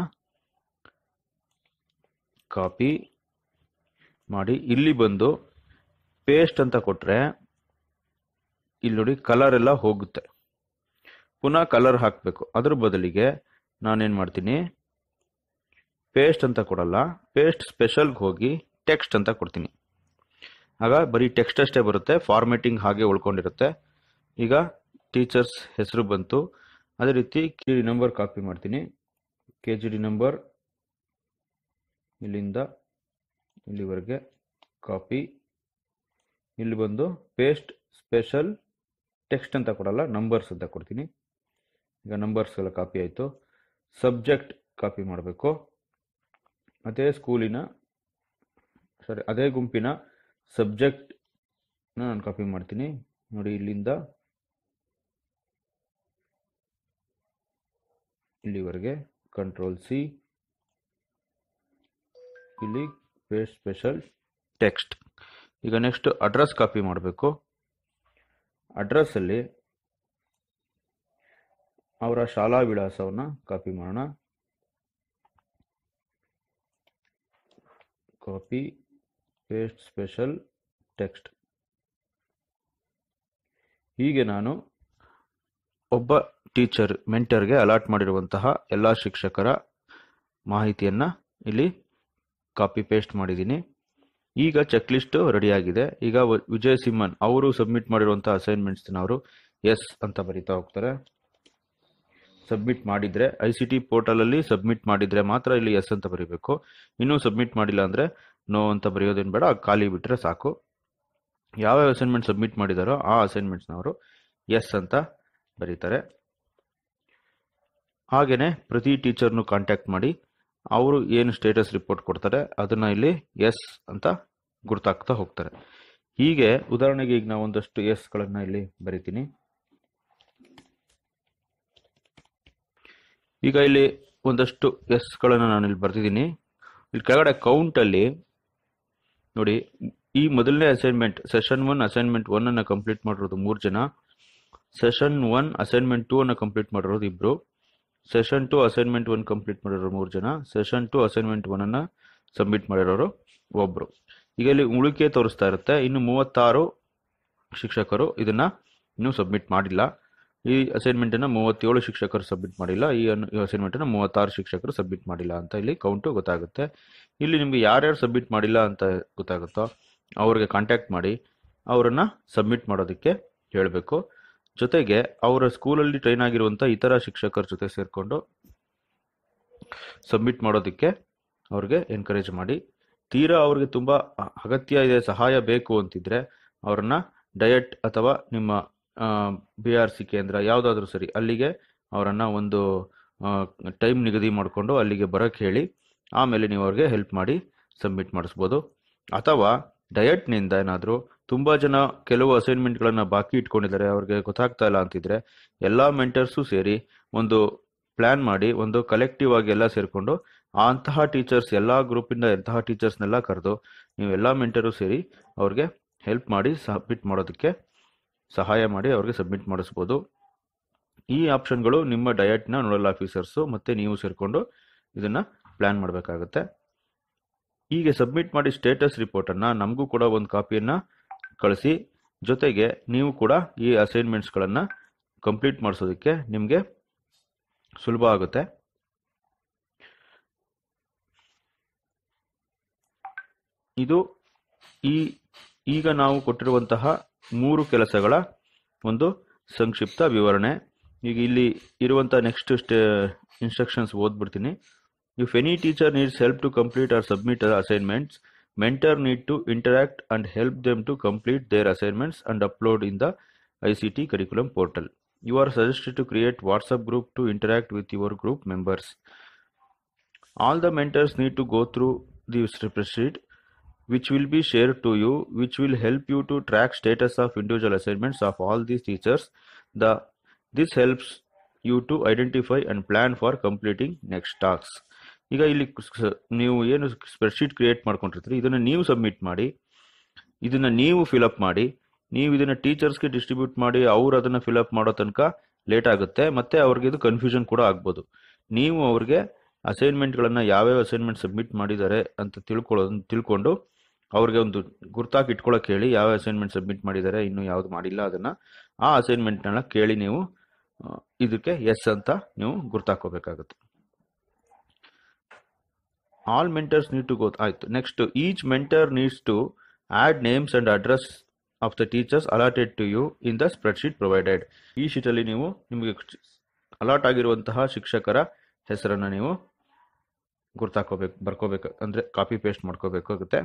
ಕಾಪಿ ಮಾಡಿ ಇಲ್ಲಿ ಬಂದು ಪೇಸ್ಟ್ ಅಂತ ಕೊಟ್ಟರೆ ಇಲ್ಲಿ ನೋಡಿ ಕಲರ್ ಎಲ್ಲ ಹೋಗುತ್ತೆ ಪುನಃ ಕಲರ್ ಹಾಕಬೇಕು ಅದ್ರ ಬದಲಿಗೆ ನಾನೇನು ಮಾಡ್ತೀನಿ ಪೇಸ್ಟ್ ಅಂತ ಕೊಡಲ್ಲ ಪೇಸ್ಟ್ ಸ್ಪೆಷಲ್ಗೆ ಹೋಗಿ ಟೆಕ್ಸ್ಟ್ ಅಂತ ಕೊಡ್ತೀನಿ ಆಗ ಬರೀ ಟೆಕ್ಸ್ಟ್ ಅಷ್ಟೇ ಬರುತ್ತೆ ಫಾರ್ಮೆಟಿಂಗ್ ಹಾಗೆ ಉಳ್ಕೊಂಡಿರುತ್ತೆ ಈಗ ಟೀಚರ್ಸ್ ಹೆಸರು ಬಂತು ಅದೇ ರೀತಿ ಕೆ ಜಿ ನಂಬರ್ ಕಾಪಿ ಮಾಡ್ತೀನಿ ಕೆ ಜಿ ಡಿ ನಂಬರ್ ಇಲ್ಲಿಂದ ಇಲ್ಲಿವರೆಗೆ ಕಾಪಿ ಇಲ್ಲಿ ಬಂದು ಪೇಸ್ಟ್ ಸ್ಪೆಷಲ್ ಟೆಕ್ಸ್ಟ್ ಅಂತ ಕೊಡಲ್ಲ ನಂಬರ್ಸ್ ಅಂತ ಕೊಡ್ತೀನಿ ಈಗ ನಂಬರ್ಸ್ ಎಲ್ಲ ಕಾಪಿ ಆಯಿತು ಸಬ್ಜೆಕ್ಟ್ ಕಾಪಿ ಮಾಡಬೇಕು ಅದೇ ಸ್ಕೂಲಿನ ಸಾರಿ ಅದೇ ಗುಂಪಿನ ಸಬ್ಜೆಕ್ಟ್ನ ನಾನು ಕಾಪಿ ಮಾಡ್ತೀನಿ ನೋಡಿ ಇಲ್ಲಿಂದ ಇಲ್ಲಿವರೆಗೆ ಕಂಟ್ರೋಲ್ ಸಿ ಇಲ್ಲಿ ಪೇಸ್ಟ್ ಸ್ಪೆಷಲ್ ಟೆಕ್ಸ್ಟ್ ಈಗ ನೆಕ್ಸ್ಟ್ ಅಡ್ರೆಸ್ ಕಾಪಿ ಮಾಡಬೇಕು ಅಡ್ರೆಸ್ಸಲ್ಲಿ ಅವರ ಶಾಲಾ ವಿಳಾಸವನ್ನು ಕಾಪಿ ಮಾಡೋಣ ಕಾಪಿ ಪೇಸ್ಟ್ ಸ್ಪೆಷಲ್ ಟೆಕ್ಸ್ಟ್ ಹೀಗೆ ನಾನು ಒಬ್ಬ ಟೀಚರ್ ಮೆಂಟರ್ಗೆ ಅಲಾಟ್ ಮಾಡಿರುವಂತಹ ಎಲ್ಲ ಶಿಕ್ಷಕರ ಮಾಹಿತಿಯನ್ನು ಇಲ್ಲಿ ಕಾಪಿ ಪೇಸ್ಟ್ ಮಾಡಿದ್ದೀನಿ ಈಗ ಚೆಕ್ ಲಿಸ್ಟು ರೆಡಿಯಾಗಿದೆ ಈಗ ವ- ವಿಜಯ್ ಸಿಮ್ಮನ್ ಅವರು ಸಬ್ಮಿಟ್ ಮಾಡಿರುವಂಥ ಅಸೈನ್ಮೆಂಟ್ಸ್ನ ಅವರು ಎಸ್ ಅಂತ ಬರಿತಾ ಹೋಗ್ತಾರೆ ಸಬ್ಮಿಟ್ ಮಾಡಿದರೆ ಐ ಸಿ ಟಿ ಪೋರ್ಟಲಲ್ಲಿ ಸಬ್ಮಿಟ್ ಮಾಡಿದರೆ ಮಾತ್ರ ಇಲ್ಲಿ ಎಸ್ ಅಂತ ಬರೀಬೇಕು ಇನ್ನೂ ಸಬ್ಮಿಟ್ ಮಾಡಿಲ್ಲ ಅಂದರೆ ನೋ ಅಂತ ಬರೆಯೋದೇನು ಬೇಡ ಖಾಲಿ ಬಿಟ್ಟರೆ ಸಾಕು ಯಾವ್ಯಾವ ಅಸೈನ್ಮೆಂಟ್ ಸಬ್ಮಿಟ್ ಮಾಡಿದಾರೋ ಆ ಅಸೈನ್ಮೆಂಟ್ಸ್ನವರು ಎಸ್ ಅಂತ ಬರೀತಾರೆ ಹಾಗೆಯೇ ಪ್ರತಿ ಟೀಚರ್ನು ಕಾಂಟ್ಯಾಕ್ಟ್ ಮಾಡಿ ಅವರು ಏನು ಸ್ಟೇಟಸ್ ರಿಪೋರ್ಟ್ ಕೊಡ್ತಾರೆ ಅದನ್ನು ಇಲ್ಲಿ ಎಸ್ ಅಂತ ಗುರ್ತಾಗ್ತಾ ಹೋಗ್ತಾರೆ ಹೀಗೆ ಉದಾಹರಣೆಗೆ ಈಗ ನಾವು ಒಂದಷ್ಟು ಎಸ್ಗಳನ್ನು ಇಲ್ಲಿ ಬರಿತೀನಿ ಈಗ ಇಲ್ಲಿ ಒಂದಷ್ಟು ಎಸ್ಗಳನ್ನು ನಾನು ಇಲ್ಲಿ ಬರ್ತಿದ್ದೀನಿ ಇಲ್ಲಿ ಕೆಳಗಡೆ ಕೌಂಟಲ್ಲಿ ನೋಡಿ ಈ ಮೊದಲನೇ assignment session one assignment one ಅನ್ನು ಕಂಪ್ಲೀಟ್ ಮಾಡಿರೋದು ಮೂರು ಜನ ಸೆಷನ್ ಒನ್ ಅಸೈನ್ಮೆಂಟ್ ಟೂ ಅನ್ನು ಕಂಪ್ಲೀಟ್ ಮಾಡಿರೋದು ಇಬ್ಬರು session two assignment one complete ಮಾಡಿರೋರು ಮೂರು ಜನ ಸೆಷನ್ ಟು ಅಸೈನ್ಮೆಂಟ್ ಒನ್ ಅನ್ನು ಸಬ್ಮಿಟ್ ಮಾಡಿರೋರು ಒಬ್ಬರು ಈಗ ಇಲ್ಲಿ ಉಳಿಕೆ ತೋರಿಸ್ತಾ ಇರುತ್ತೆ ಇನ್ನು ಮೂವತ್ತಾರು ಶಿಕ್ಷಕರು ಇದನ್ನ ಇನ್ನೂ ಸಬ್ಮಿಟ್ ಮಾಡಿಲ್ಲ ಈ ಅಸೈನ್ಮೆಂಟನ್ನು ಮೂವತ್ತೇಳು ಶಿಕ್ಷಕರು ಸಬ್ಮಿಟ್ ಮಾಡಿಲ್ಲ ಈ ಅನ್- ಈ ಅಸೈನ್ಮೆಂಟನ್ನು ಮೂವತ್ತಾರು ಶಿಕ್ಷಕರು ಸಬ್ಮಿಟ್ ಮಾಡಿಲ್ಲ ಅಂತ ಇಲ್ಲಿ ಕೌಂಟು ಗೊತ್ತಾಗುತ್ತೆ ಇಲ್ಲಿ ನಿಮಗೆ ಯಾರ್ಯಾರು ಸಬ್ಮಿಟ್ ಮಾಡಿಲ್ಲ ಅಂತ ಗೊತ್ತಾಗುತ್ತೋ ಅವ್ರಿಗೆ ಕಾಂಟ್ಯಾಕ್ಟ್ ಮಾಡಿ ಅವರನ್ನು ಸಬ್ಮಿಟ್ ಮಾಡೋದಕ್ಕೆ ಹೇಳಬೇಕು ಜೊತೆಗೆ ಅವರ ಸ್ಕೂಲಲ್ಲಿ ಟ್ರೈನ್ ಆಗಿರುವಂಥ ಇತರ ಶಿಕ್ಷಕರ ಜೊತೆ ಸೇರಿಕೊಂಡು ಸಬ್ಮಿಟ್ ಮಾಡೋದಕ್ಕೆ ಅವ್ರಿಗೆ ಎನ್ಕರೇಜ್ ಮಾಡಿ ತೀರಾ ಅವ್ರಿಗೆ ತುಂಬ ಅಗತ್ಯ ಇದೆ ಸಹಾಯ ಬೇಕು ಅಂತಿದ್ರೆ ಅವ್ರನ್ನ ಡಯಟ್ ಅಥವಾ ನಿಮ್ಮ ಬಿ ಆರ್ ಸಿ ಕೇಂದ್ರ ಯಾವುದಾದ್ರೂ ಸರಿ ಅಲ್ಲಿಗೆ ಅವರನ್ನು ಒಂದು ಟೈಮ್ ನಿಗದಿ ಮಾಡಿಕೊಂಡು ಅಲ್ಲಿಗೆ ಬರೋಕ್ಕೆ ಹೇಳಿ ಆಮೇಲೆ ನೀವು ಅವ್ರಿಗೆ ಹೆಲ್ಪ್ ಮಾಡಿ ಸಬ್ಮಿಟ್ ಮಾಡಿಸ್ಬೋದು ಅಥವಾ ಡಯಟ್ನಿಂದ ಏನಾದರೂ ತುಂಬ ಜನ ಕೆಲವು ಅಸೈನ್ಮೆಂಟ್ಗಳನ್ನು ಬಾಕಿ ಇಟ್ಕೊಂಡಿದ್ದಾರೆ ಅವ್ರಿಗೆ ಗೊತ್ತಾಗ್ತಾ ಇಲ್ಲ ಅಂತಿದ್ರೆ ಎಲ್ಲ ಮೆಂಟರ್ಸು ಸೇರಿ ಒಂದು ಪ್ಲ್ಯಾನ್ ಮಾಡಿ ಒಂದು ಕಲೆಕ್ಟಿವ್ ಆಗಿ ಎಲ್ಲ ಸೇರಿಕೊಂಡು ಅಂತಹ ಟೀಚರ್ಸ್ ಎಲ್ಲ ಗ್ರೂಪಿಂದ ಎಂತಹ ಟೀಚರ್ಸ್ನೆಲ್ಲ ಕರೆದು ನೀವು ಎಲ್ಲ ಮೆಂಟರು ಸೇರಿ ಅವ್ರಿಗೆ ಹೆಲ್ಪ್ ಮಾಡಿ ಸಬ್ಮಿಟ್ ಮಾಡೋದಕ್ಕೆ ಸಹಾಯ ಮಾಡಿ ಅವ್ರಿಗೆ ಸಬ್ಮಿಟ್ ಮಾಡಿಸ್ಬೋದು ಈ ಆಪ್ಷನ್ಗಳು ನಿಮ್ಮ ಡಯಟ್ನ ನೋಡಲ್ ಆಫೀಸರ್ಸು ಮತ್ತು ನೀವು ಸೇರಿಕೊಂಡು ಇದನ್ನು ಪ್ಲ್ಯಾನ್ ಮಾಡಬೇಕಾಗುತ್ತೆ ಹೀಗೆ ಸಬ್ಮಿಟ್ ಮಾಡಿ ಸ್ಟೇಟಸ್ ರಿಪೋರ್ಟನ್ನು ನಮಗೂ ಕೂಡ ಒಂದು ಕಾಪಿಯನ್ನು ಕಳಿಸಿ ಜೊತೆಗೆ ನೀವು ಕೂಡ ಈ ಅಸೈನ್ಮೆಂಟ್ಸ್ಗಳನ್ನು ಕಂಪ್ಲೀಟ್ ಮಾಡಿಸೋದಕ್ಕೆ ನಿಮಗೆ ಸುಲಭ ಆಗುತ್ತೆ ಇದು ಈ ಈಗ ನಾವು ಕೊಟ್ಟಿರುವಂತಹ ಮೂರು ಕೆಲಸಗಳ ಒಂದು ಸಂಕ್ಷಿಪ್ತ ವಿವರಣೆ ಈಗ ಇಲ್ಲಿ ಇರುವಂಥ ನೆಕ್ಸ್ಟ್ ಸ್ಟೇ ಇನ್ಸ್ಟ್ರಕ್ಷನ್ಸ್ ಓದ್ಬಿಡ್ತೀನಿ if any teacher needs help to complete or submit assignments mentor need to interact and help them to complete their assignments and upload in the I C T curriculum portal you are suggested to create WhatsApp group to interact with your group members all the mentors need to go through the spreadsheet which will be shared to you which will help you to track status of individual assignments of all these teachers the this helps you to identify and plan for completing next tasks ಈಗ ಇಲ್ಲಿ ಸ- ನೀವು ಏನು spreadsheet create ಮಾಡ್ಕೊಂಡಿರ್ತೀರಿ ಇದನ್ನು ನೀವು submit ಮಾಡಿ ಇದನ್ನು ನೀವು ಫಿಲಪ್ ಮಾಡಿ ನೀವು ಇದನ್ನು ಟೀಚರ್ಸ್ಗೆ ಡಿಸ್ಟ್ರಿಬ್ಯೂಟ್ ಮಾಡಿ ಅವ್ರು ಅದನ್ನು ಫಿಲಪ್ ಮಾಡೋ ತನಕ ಲೇಟ್ ಆಗುತ್ತೆ ಮತ್ತು ಅವ್ರಿಗೆ ಇದು ಕನ್ಫ್ಯೂಷನ್ ಕೂಡ ಆಗ್ಬೋದು ನೀವು ಅವ್ರಿಗೆ ಅಸೈನ್ಮೆಂಟ್ಗಳನ್ನು ಯಾವ್ಯಾವ ಅಸೈನ್ಮೆಂಟ್ ಸಬ್ಮಿಟ್ ಮಾಡಿದ್ದಾರೆ ಅಂತ ತಿಳ್ಕೊಳ್ಳೋದನ್ನ ತಿಳ್ಕೊಂಡು ಅವ್ರಿಗೆ ಒಂದು ಗುರ್ತಾಗಿ ಇಟ್ಕೊಳ್ಳೋಕೆ ಹೇಳಿ ಯಾವ ಅಸೈನ್ಮೆಂಟ್ ಸಬ್ಮಿಟ್ ಮಾಡಿದ್ದಾರೆ ಇನ್ನೂ ಯಾವ್ದು ಮಾಡಿಲ್ಲ ಅದನ್ನು ಆ ಅಸೈನ್ಮೆಂಟ್ನೆಲ್ಲ ಕೇಳಿ ನೀವು ಆ, ಇದಕ್ಕೆ ಎಸ್ ಅಂತ ನೀವು ಗುರ್ತಾಕೋಬೇಕಾಗುತ್ತೆ all mentors need to go ಆಯ್ತು next each mentor needs to add names and address of the teachers allotted to you in the spreadsheet provided ಈ ಶೀಟಲ್ಲಿ ನೀವು ನಿಮಗೆ ಅಲಾಟ್ ಆಗಿರುವಂತಹ ಶಿಕ್ಷಕರ ಹೆಸರನ್ನು ನೀವು ಗುರ್ತಾಕೋಬೇಕು ಬರ್ಕೋಬೇಕು ಅಂದರೆ ಕಾಪಿ ಪೇಸ್ಟ್ ಮಾಡ್ಕೋಬೇಕಾಗುತ್ತೆ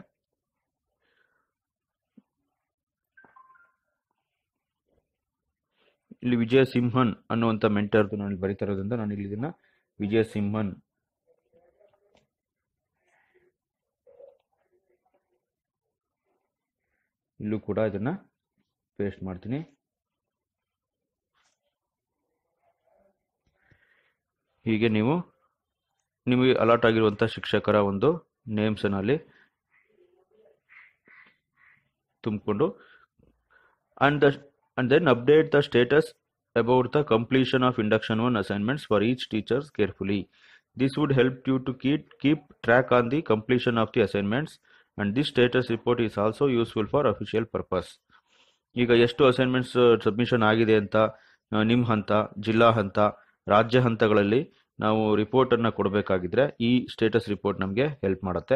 ಇಲ್ಲಿ ವಿಜಯ ಸಿಂಹನ್ ಅನ್ನುವಂಥ ಮೆಂಟರ್ದು ನಾನು ಇಲ್ಲಿ ಬರಿತಾ ಇರೋದ್ರಿಂದ ನಾನು ಇಲ್ಲಿ ಇದನ್ನ ವಿಜಯ ಸಿಂಹನ್ ಇಲ್ಲೂ ಕೂಡ ಇದನ್ನ ಪೇಸ್ಟ್ ಮಾಡ್ತೀನಿ ಹೀಗೆ ನೀವು ನಿಮಗೆ ಅಲಾಟ್ ಆಗಿರುವಂಥ ಶಿಕ್ಷಕರ ಒಂದು ನೇಮ್ಸನ್ನು ಅಲ್ಲಿ ತುಂಬಿಕೊಂಡು and the and then update the status about the completion of induction 1 assignments for each teachers carefully this would help you to keep keep track on the completion of the assignments and this status report is also useful for official purpose ಈಗ ಎಷ್ಟು assignments submission ಆಗಿದೆ ಅಂತ ಆ, ನಿಮ್ಮ ಹಂತ ಜಿಲ್ಲಾ ಹಂತ ರಾಜ್ಯ ಹಂತಗಳಲ್ಲಿ ನಾವು ರಿಪೋರ್ಟನ್ನು ಕೊಡಬೇಕಾಗಿದ್ರೆ ಈ ಸ್ಟೇಟಸ್ ರಿಪೋರ್ಟ್ ನಮಗೆ ಹೆಲ್ಪ್ ಮಾಡುತ್ತೆ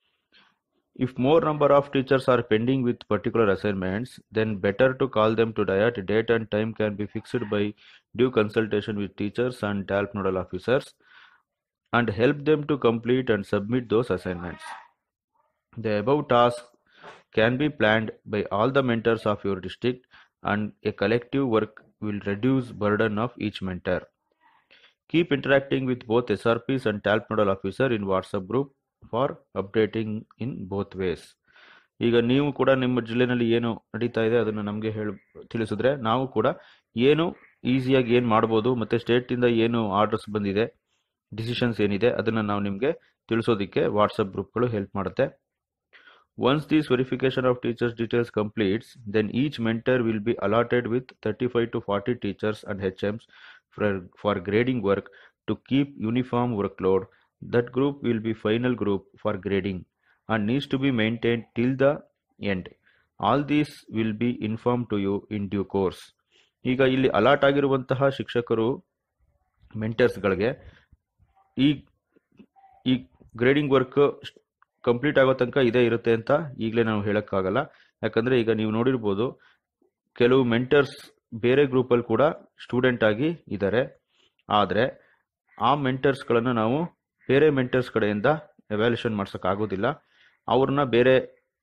If more number of teachers are pending with particular assignments, then better to call them to diet. Date and time can be fixed by due consultation with teachers and DALP nodal officers and help them to complete and submit those assignments. The above task can be planned by all the mentors of your district and a collective work will reduce burden of each mentor. Keep interacting with both SRPs and TALP nodal officer in WhatsApp group for updating in both ways ಈಗ ನೀವು ಕೂಡ ನಿಮ್ಮ ಜಿಲ್ಲೆನಲ್ಲಿ ಏನು ನಡೀತಾ ಇದೆ ಅದನ್ನು ನಮಗೆ ಹೇಳಿ ತಿಳಿಸಿದ್ರೆ ನಾವು ಕೂಡ ಏನು ಈಸಿಯಾಗಿ ಏನು ಮಾಡ್ಬೋದು ಮತ್ತು ಸ್ಟೇಟಿಂದ ಏನು ಆರ್ಡರ್ಸ್ ಬಂದಿದೆ ಡಿಸಿಷನ್ಸ್ ಏನಿದೆ ಅದನ್ನು ನಾವು ನಿಮಗೆ ತಿಳಿಸೋದಕ್ಕೆ ವಾಟ್ಸಪ್ ಗ್ರೂಪ್ಗಳು ಹೆಲ್ಪ್ ಮಾಡುತ್ತೆ Once this verification of teachers' details completes, then each mentor will be allotted with 35 to 40 teachers and HMs for, for grading work to keep uniform workload. That group will be final group for grading and needs to be maintained till the end. All these will be informed to you in due course. ಈಗ ಇಲ್ಲಿ allot ಆಗಿರುವಂತಹ ಶಿಕ್ಷಕರು ಮೆಂಟರ್ಸ್ಗಳಿಗೆ ಈ ಈ grading work complete ಆಗೋ ತನಕ ಇದೇ ಇರುತ್ತೆ ಅಂತ ಈಗಲೇ ನಾವು ಹೇಳೋಕ್ಕಾಗಲ್ಲ ಯಾಕಂದರೆ ಈಗ ನೀವು ನೋಡಿರ್ಬೋದು ಕೆಲವು ಮೆಂಟರ್ಸ್ ಬೇರೆ ಗ್ರೂಪಲ್ಲಿ ಕೂಡ ಸ್ಟೂಡೆಂಟ್ ಆಗಿ ಇದ್ದಾರೆ ಆದರೆ ಆ ಮೆಂಟರ್ಸ್ಗಳನ್ನು ನಾವು ಬೇರೆ ಮೆಂಟರ್ಸ್ ಕಡೆಯಿಂದ ಎವ್ಯಾಲ್ಯೂಷನ್ ಮಾಡ್ಸೋಕ್ಕಾಗೋದಿಲ್ಲ ಅವ್ರನ್ನ ಬೇರೆ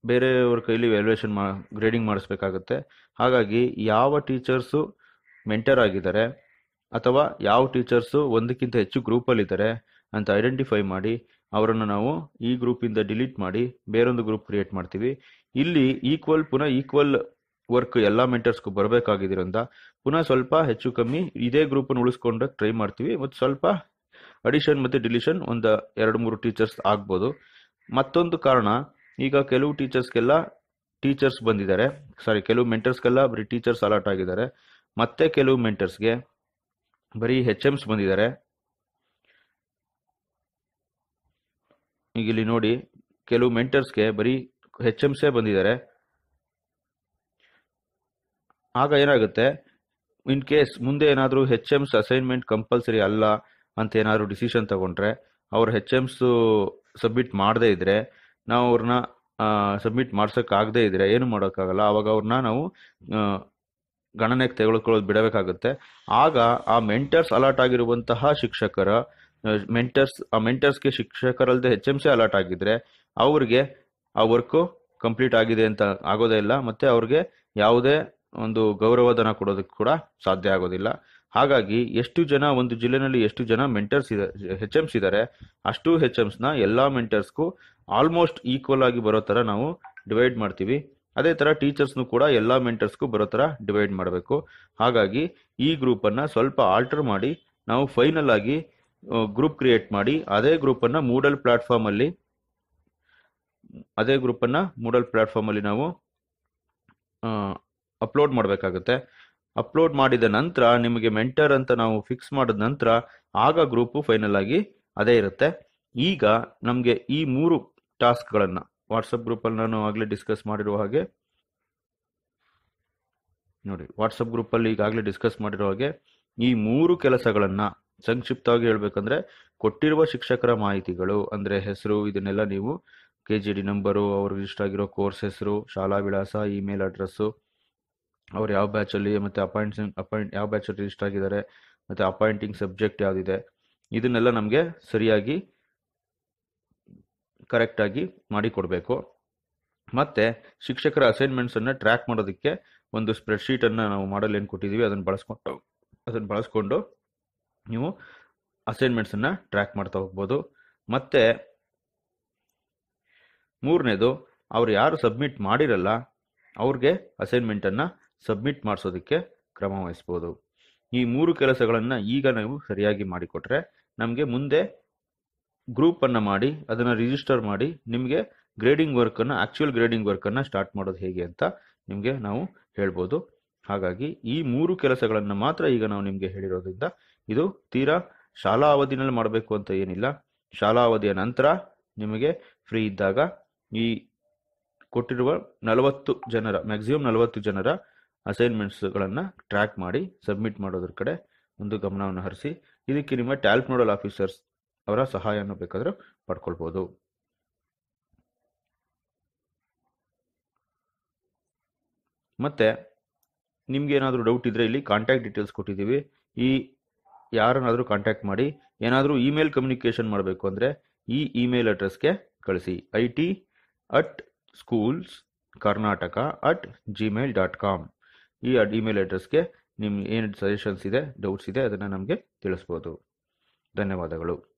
ಬೇರೆಯವ್ರ ಕೈಲಿ ವ್ಯಾಲ್ಯೂಯೇಷನ್ ಮಾ ಗ್ರೇಡಿಂಗ್ ಮಾಡಿಸ್ಬೇಕಾಗುತ್ತೆ ಹಾಗಾಗಿ ಯಾವ ಟೀಚರ್ಸು ಮೆಂಟರ್ ಆಗಿದ್ದಾರೆ ಅಥವಾ ಯಾವ ಟೀಚರ್ಸು ಒಂದಕ್ಕಿಂತ ಹೆಚ್ಚು ಗ್ರೂಪಲ್ಲಿದ್ದಾರೆ ಅಂತ ಐಡೆಂಟಿಫೈ ಮಾಡಿ ಅವರನ್ನು ನಾವು ಈ ಗ್ರೂಪಿಂದ ಡಿಲೀಟ್ ಮಾಡಿ ಬೇರೊಂದು ಗ್ರೂಪ್ ಕ್ರಿಯೇಟ್ ಮಾಡ್ತೀವಿ ಇಲ್ಲಿ ಈಕ್ವಲ್ ಪುನಃ ಈಕ್ವಲ್ ವರ್ಕ್ ಎಲ್ಲ ಮೆಂಟರ್ಸ್ಗೂ ಬರಬೇಕಾಗಿದ್ದರಿಂದ ಪುನಃ ಸ್ವಲ್ಪ ಹೆಚ್ಚು ಕಮ್ಮಿ ಇದೇ ಗ್ರೂಪನ್ನು ಉಳಿಸ್ಕೊಂಡು ಟ್ರೈ ಮಾಡ್ತೀವಿ ಮತ್ತು ಸ್ವಲ್ಪ ಅಡಿಷನ್ ಮತ್ತು ಡಿಲಿಷನ್ ಒಂದು ಎರಡು ಮೂರು ಟೀಚರ್ಸ್ ಆಗ್ಬೋದು ಮತ್ತೊಂದು ಕಾರಣ ಈಗ ಕೆಲವು ಟೀಚರ್ಸ್ಗೆಲ್ಲ ಟೀಚರ್ಸ್ ಬಂದಿದ್ದಾರೆ ಸಾರಿ ಕೆಲವು ಮೆಂಟರ್ಸ್ಗೆಲ್ಲ ಬರೀ ಟೀಚರ್ಸ್ ಅಲಾಟ್ ಆಗಿದ್ದಾರೆ ಮತ್ತೆ ಕೆಲವು ಮೆಂಟರ್ಸ್ಗೆ ಬರೀ ಹೆಚ್ ಎಮ್ಸ್ ಬಂದಿದ್ದಾರೆ ಈಗ ಇಲ್ಲಿ ನೋಡಿ ಕೆಲವು ಮೆಂಟರ್ಸ್ಗೆ ಬರೀ ಹೆಚ್ ಎಮ್ಸೇ ಬಂದಿದ್ದಾರೆ ಆಗ ಏನಾಗುತ್ತೆ ಇನ್ ಕೇಸ್ ಮುಂದೆ ಏನಾದರೂ ಹೆಚ್ ಎಮ್ಸ್ ಅಸೈನ್ಮೆಂಟ್ ಕಂಪಲ್ಸರಿ ಅಲ್ಲ ಅಂತ ಏನಾದರೂ ಡಿಸಿಷನ್ ತಗೊಂಡ್ರೆ ಅವ್ರು ಹೆಚ್ ಎಮ್ಸ್ ಸಬ್ಮಿಟ್ ಮಾಡದೇ ಇದ್ರೆ ನಾವು ಅವ್ರನ್ನ ಸಬ್ಮಿಟ್ ಮಾಡ್ಸೋಕ್ಕಾಗದೇ ಇದ್ರೆ ಏನು ಮಾಡೋಕ್ಕಾಗಲ್ಲ ಆವಾಗ ಅವ್ರನ್ನ ನಾವು ಆ, ಗಣನೆಗೆ ತೆಗೆದುಕೊಳ್ಳೋದು ಬಿಡಬೇಕಾಗುತ್ತೆ ಆಗ ಆ ಮೆಂಟರ್ಸ್ ಅಲಾಟ್ ಆಗಿರುವಂತಹ ಶಿಕ್ಷಕರ ಮೆಂಟರ್ಸ್ ಆ ಮೆಂಟರ್ಸ್ಗೆ ಶಿಕ್ಷಕರಲ್ಲದೆ ಹೆಚ್ ಎಮ್ ಸಿ ಅಲಾಟ್ ಆಗಿದ್ರೆ ಅವ್ರಿಗೆ ಆ ವರ್ಕು ಕಂಪ್ಲೀಟ್ ಆಗಿದೆ ಅಂತ ಆಗೋದೇ ಇಲ್ಲ ಮತ್ತೆ ಅವ್ರಿಗೆ ಯಾವುದೇ ಒಂದು ಗೌರವಧನ ಕೊಡೋದಕ್ಕೆ ಕೂಡ ಸಾಧ್ಯ ಆಗೋದಿಲ್ಲ ಹಾಗಾಗಿ ಎಷ್ಟು ಜನ ಒಂದು ಜಿಲ್ಲೆನಲ್ಲಿ ಎಷ್ಟು ಜನ ಮೆಂಟರ್ಸ್ ಇದೆ ಹೆಚ್ ಎಮ್ಸ್ ಇದ್ದಾರೆ ಅಷ್ಟು ಹೆಚ್ ಎಮ್ಸ್ನ ಎಲ್ಲ ಮೆಂಟರ್ಸ್ಗೂ ಆಲ್ಮೋಸ್ಟ್ ಈಕ್ವಲ್ ಆಗಿ ಬರೋ ಥರ ನಾವು ಡಿವೈಡ್ ಮಾಡ್ತೀವಿ ಅದೇ ಥರ ಟೀಚರ್ಸ್ನು ಕೂಡ ಎಲ್ಲ ಮೆಂಟರ್ಸ್ಗೂ ಬರೋ ಥರ ಡಿವೈಡ್ ಮಾಡಬೇಕು ಹಾಗಾಗಿ ಈ ಗ್ರೂಪನ್ನು ಸ್ವಲ್ಪ ಆಲ್ಟರ್ ಮಾಡಿ ನಾವು ಫೈನಲ್ ಆಗಿ ಗ್ರೂಪ್ ಕ್ರಿಯೇಟ್ ಮಾಡಿ ಅದೇ ಗ್ರೂಪನ್ನು ಮೂಡಲ್ ಪ್ಲಾಟ್ಫಾರ್ಮಲ್ಲಿ ಅದೇ ಗ್ರೂಪನ್ನು ಮೂಡಲ್ ಪ್ಲಾಟ್ಫಾರ್ಮಲ್ಲಿ ನಾವು ಅಪ್ಲೋಡ್ ಮಾಡಬೇಕಾಗುತ್ತೆ ಅಪ್ಲೋಡ್ ಮಾಡಿದ ನಂತರ ನಿಮಗೆ ಮೆಂಟರ್ ಅಂತ ನಾವು ಫಿಕ್ಸ್ ಮಾಡಿದ ನಂತರ ಆಗ ಗ್ರೂಪು ಫೈನಲ್ ಆಗಿ ಅದೇ ಇರುತ್ತೆ ಈಗ ನಮಗೆ ಈ ಮೂರು ಟಾಸ್ಕ್ಗಳನ್ನು ವಾಟ್ಸಪ್ ಗ್ರೂಪಲ್ಲಿ ನಾನು ಆಗಲೇ ಡಿಸ್ಕಸ್ ಮಾಡಿರುವ ಹಾಗೆ ನೋಡಿ ವಾಟ್ಸಪ್ ಗ್ರೂಪಲ್ಲಿ ಈಗಾಗಲೇ ಡಿಸ್ಕಸ್ ಮಾಡಿರೋ ಹಾಗೆ ಈ ಮೂರು ಕೆಲಸಗಳನ್ನು ಸಂಕ್ಷಿಪ್ತವಾಗಿ ಹೇಳ್ಬೇಕಂದ್ರೆ ಕೊಟ್ಟಿರುವ ಶಿಕ್ಷಕರ ಮಾಹಿತಿಗಳು ಅಂದರೆ ಹೆಸರು ಇದನ್ನೆಲ್ಲ ನೀವು ಕೆ ಜಿ ಡಿ ನಂಬರು ಅವ್ರಿಗೆ ಇಷ್ಟ ಆಗಿರೋ ಕೋರ್ಸ್ ಹೆಸರು ಶಾಲಾ ವಿಳಾಸ ಇಮೇಲ್ ಅಡ್ರೆಸ್ಸು ಅವ್ರು ಯಾವ ಬ್ಯಾಚಲ್ಲಿ ಮತ್ತು ಅಪಾಯಿಂಟ್ಸಿಂಗ್ ಅಪಾಯಿಂಟ್ ಯಾವ ಬ್ಯಾಚಲ್ಲಿ ರಿಜಿಸ್ಟರ್ ಆಗಿದ್ದಾರೆ ಮತ್ತು ಅಪಾಯಿಂಟಿಂಗ್ ಸಬ್ಜೆಕ್ಟ್ ಯಾವುದಿದೆ ಇದನ್ನೆಲ್ಲ ನಮಗೆ ಸರಿಯಾಗಿ ಕರೆಕ್ಟಾಗಿ ಮಾಡಿ ಕೊಡಬೇಕು ಮತ್ತು ಶಿಕ್ಷಕರ ಅಸೈನ್ಮೆಂಟ್ಸನ್ನು ಟ್ರ್ಯಾಕ್ ಮಾಡೋದಕ್ಕೆ ಒಂದು ಸ್ಪ್ರೆಡ್ಶೀಟನ್ನು ನಾವು ಮಾಡಲ್ ಏನು ಕೊಟ್ಟಿದ್ದೀವಿ ಅದನ್ನು ಬಳಸ್ಕೊಂಡು ಅದನ್ನು ಬಳಸ್ಕೊಂಡು ನೀವು ಅಸೈನ್ಮೆಂಟ್ಸನ್ನು ಟ್ರ್ಯಾಕ್ ಮಾಡ್ತಾ ಹೋಗ್ಬೋದು ಮತ್ತು ಮೂರನೇದು ಅವ್ರು ಯಾರು ಸಬ್ಮಿಟ್ ಮಾಡಿರಲ್ಲ ಅವ್ರಿಗೆ ಅಸೈನ್ಮೆಂಟನ್ನು ಸಬ್ಮಿಟ್ ಮಾಡಿಸೋದಕ್ಕೆ ಕ್ರಮ ವಹಿಸ್ಬೋದು ಈ ಮೂರು ಕೆಲಸಗಳನ್ನು ಈಗ ನಾವು ಸರಿಯಾಗಿ ಮಾಡಿಕೊಟ್ರೆ ನಮಗೆ ಮುಂದೆ ಗ್ರೂಪನ್ನು ಮಾಡಿ ಅದನ್ನು ರಿಜಿಸ್ಟರ್ ಮಾಡಿ ನಿಮಗೆ ಗ್ರೇಡಿಂಗ್ ವರ್ಕನ್ನು ಆ್ಯಕ್ಚುಯಲ್ ಗ್ರೇಡಿಂಗ್ ವರ್ಕನ್ನು ಸ್ಟಾರ್ಟ್ ಮಾಡೋದು ಹೇಗೆ ಅಂತ ನಿಮಗೆ ನಾವು ಹೇಳ್ಬೋದು ಹಾಗಾಗಿ ಈ ಮೂರು ಕೆಲಸಗಳನ್ನು ಮಾತ್ರ ಈಗ ನಾವು ನಿಮಗೆ ಹೇಳಿರೋದ್ರಿಂದ ಇದು ತೀರಾ ಶಾಲಾ ಅವಧಿನಲ್ಲಿ ಮಾಡಬೇಕು ಅಂತ ಏನಿಲ್ಲ ಶಾಲಾ ಅವಧಿಯ ನಂತರ ನಿಮಗೆ ಫ್ರೀ ಇದ್ದಾಗ ಈ ಕೊಟ್ಟಿರುವ ನಲವತ್ತು ಜನರ ಮ್ಯಾಕ್ಸಿಮಮ್ ನಲವತ್ತು ಜನರ ಅಸೈನ್ಮೆಂಟ್ಸ್ಗಳನ್ನು ಟ್ರ್ಯಾಕ್ ಮಾಡಿ ಸಬ್ಮಿಟ್ ಮಾಡೋದ್ರ ಕಡೆ ಒಂದು ಗಮನವನ್ನು ಹರಿಸಿ ಇದಕ್ಕೆ ನಿಮ್ಮ ಟ್ಯಾಲ್ಪ್ ನೋಡಲ್ ಆಫೀಸರ್ಸ್ ಅವರ ಸಹಾಯವನ್ನು ಬೇಕಾದರೂ ಪಡ್ಕೊಳ್ಬೋದು ಮತ್ತು ನಿಮ್ಗೆ ಏನಾದರೂ ಡೌಟ್ ಇದ್ದರೆ ಇಲ್ಲಿ ಕಾಂಟ್ಯಾಕ್ಟ್ ಡೀಟೇಲ್ಸ್ ಕೊಟ್ಟಿದ್ದೀವಿ ಈ ಯಾರನ್ನಾದರೂ ಕಾಂಟ್ಯಾಕ್ಟ್ ಮಾಡಿ ಏನಾದರೂ ಇಮೇಲ್ ಕಮ್ಯುನಿಕೇಷನ್ ಮಾಡಬೇಕು ಅಂದರೆ ಈ ಇಮೇಲ್ ಅಡ್ರೆಸ್ಗೆ ಕಳಿಸಿ I T at schools Karnataka at Gmail dot com ಈ ಇಮೇಲ್ ಅಡ್ರೆಸ್ಗೆ ನಿಮ್ಮ ಏನು ಸಜೆಷನ್ಸ್ ಇದೆ ಡೌಟ್ಸ್ ಇದೆ ಅದನ್ನು ನಮಗೆ ತಿಳಿಸ್ಬೋದು ಧನ್ಯವಾದಗಳು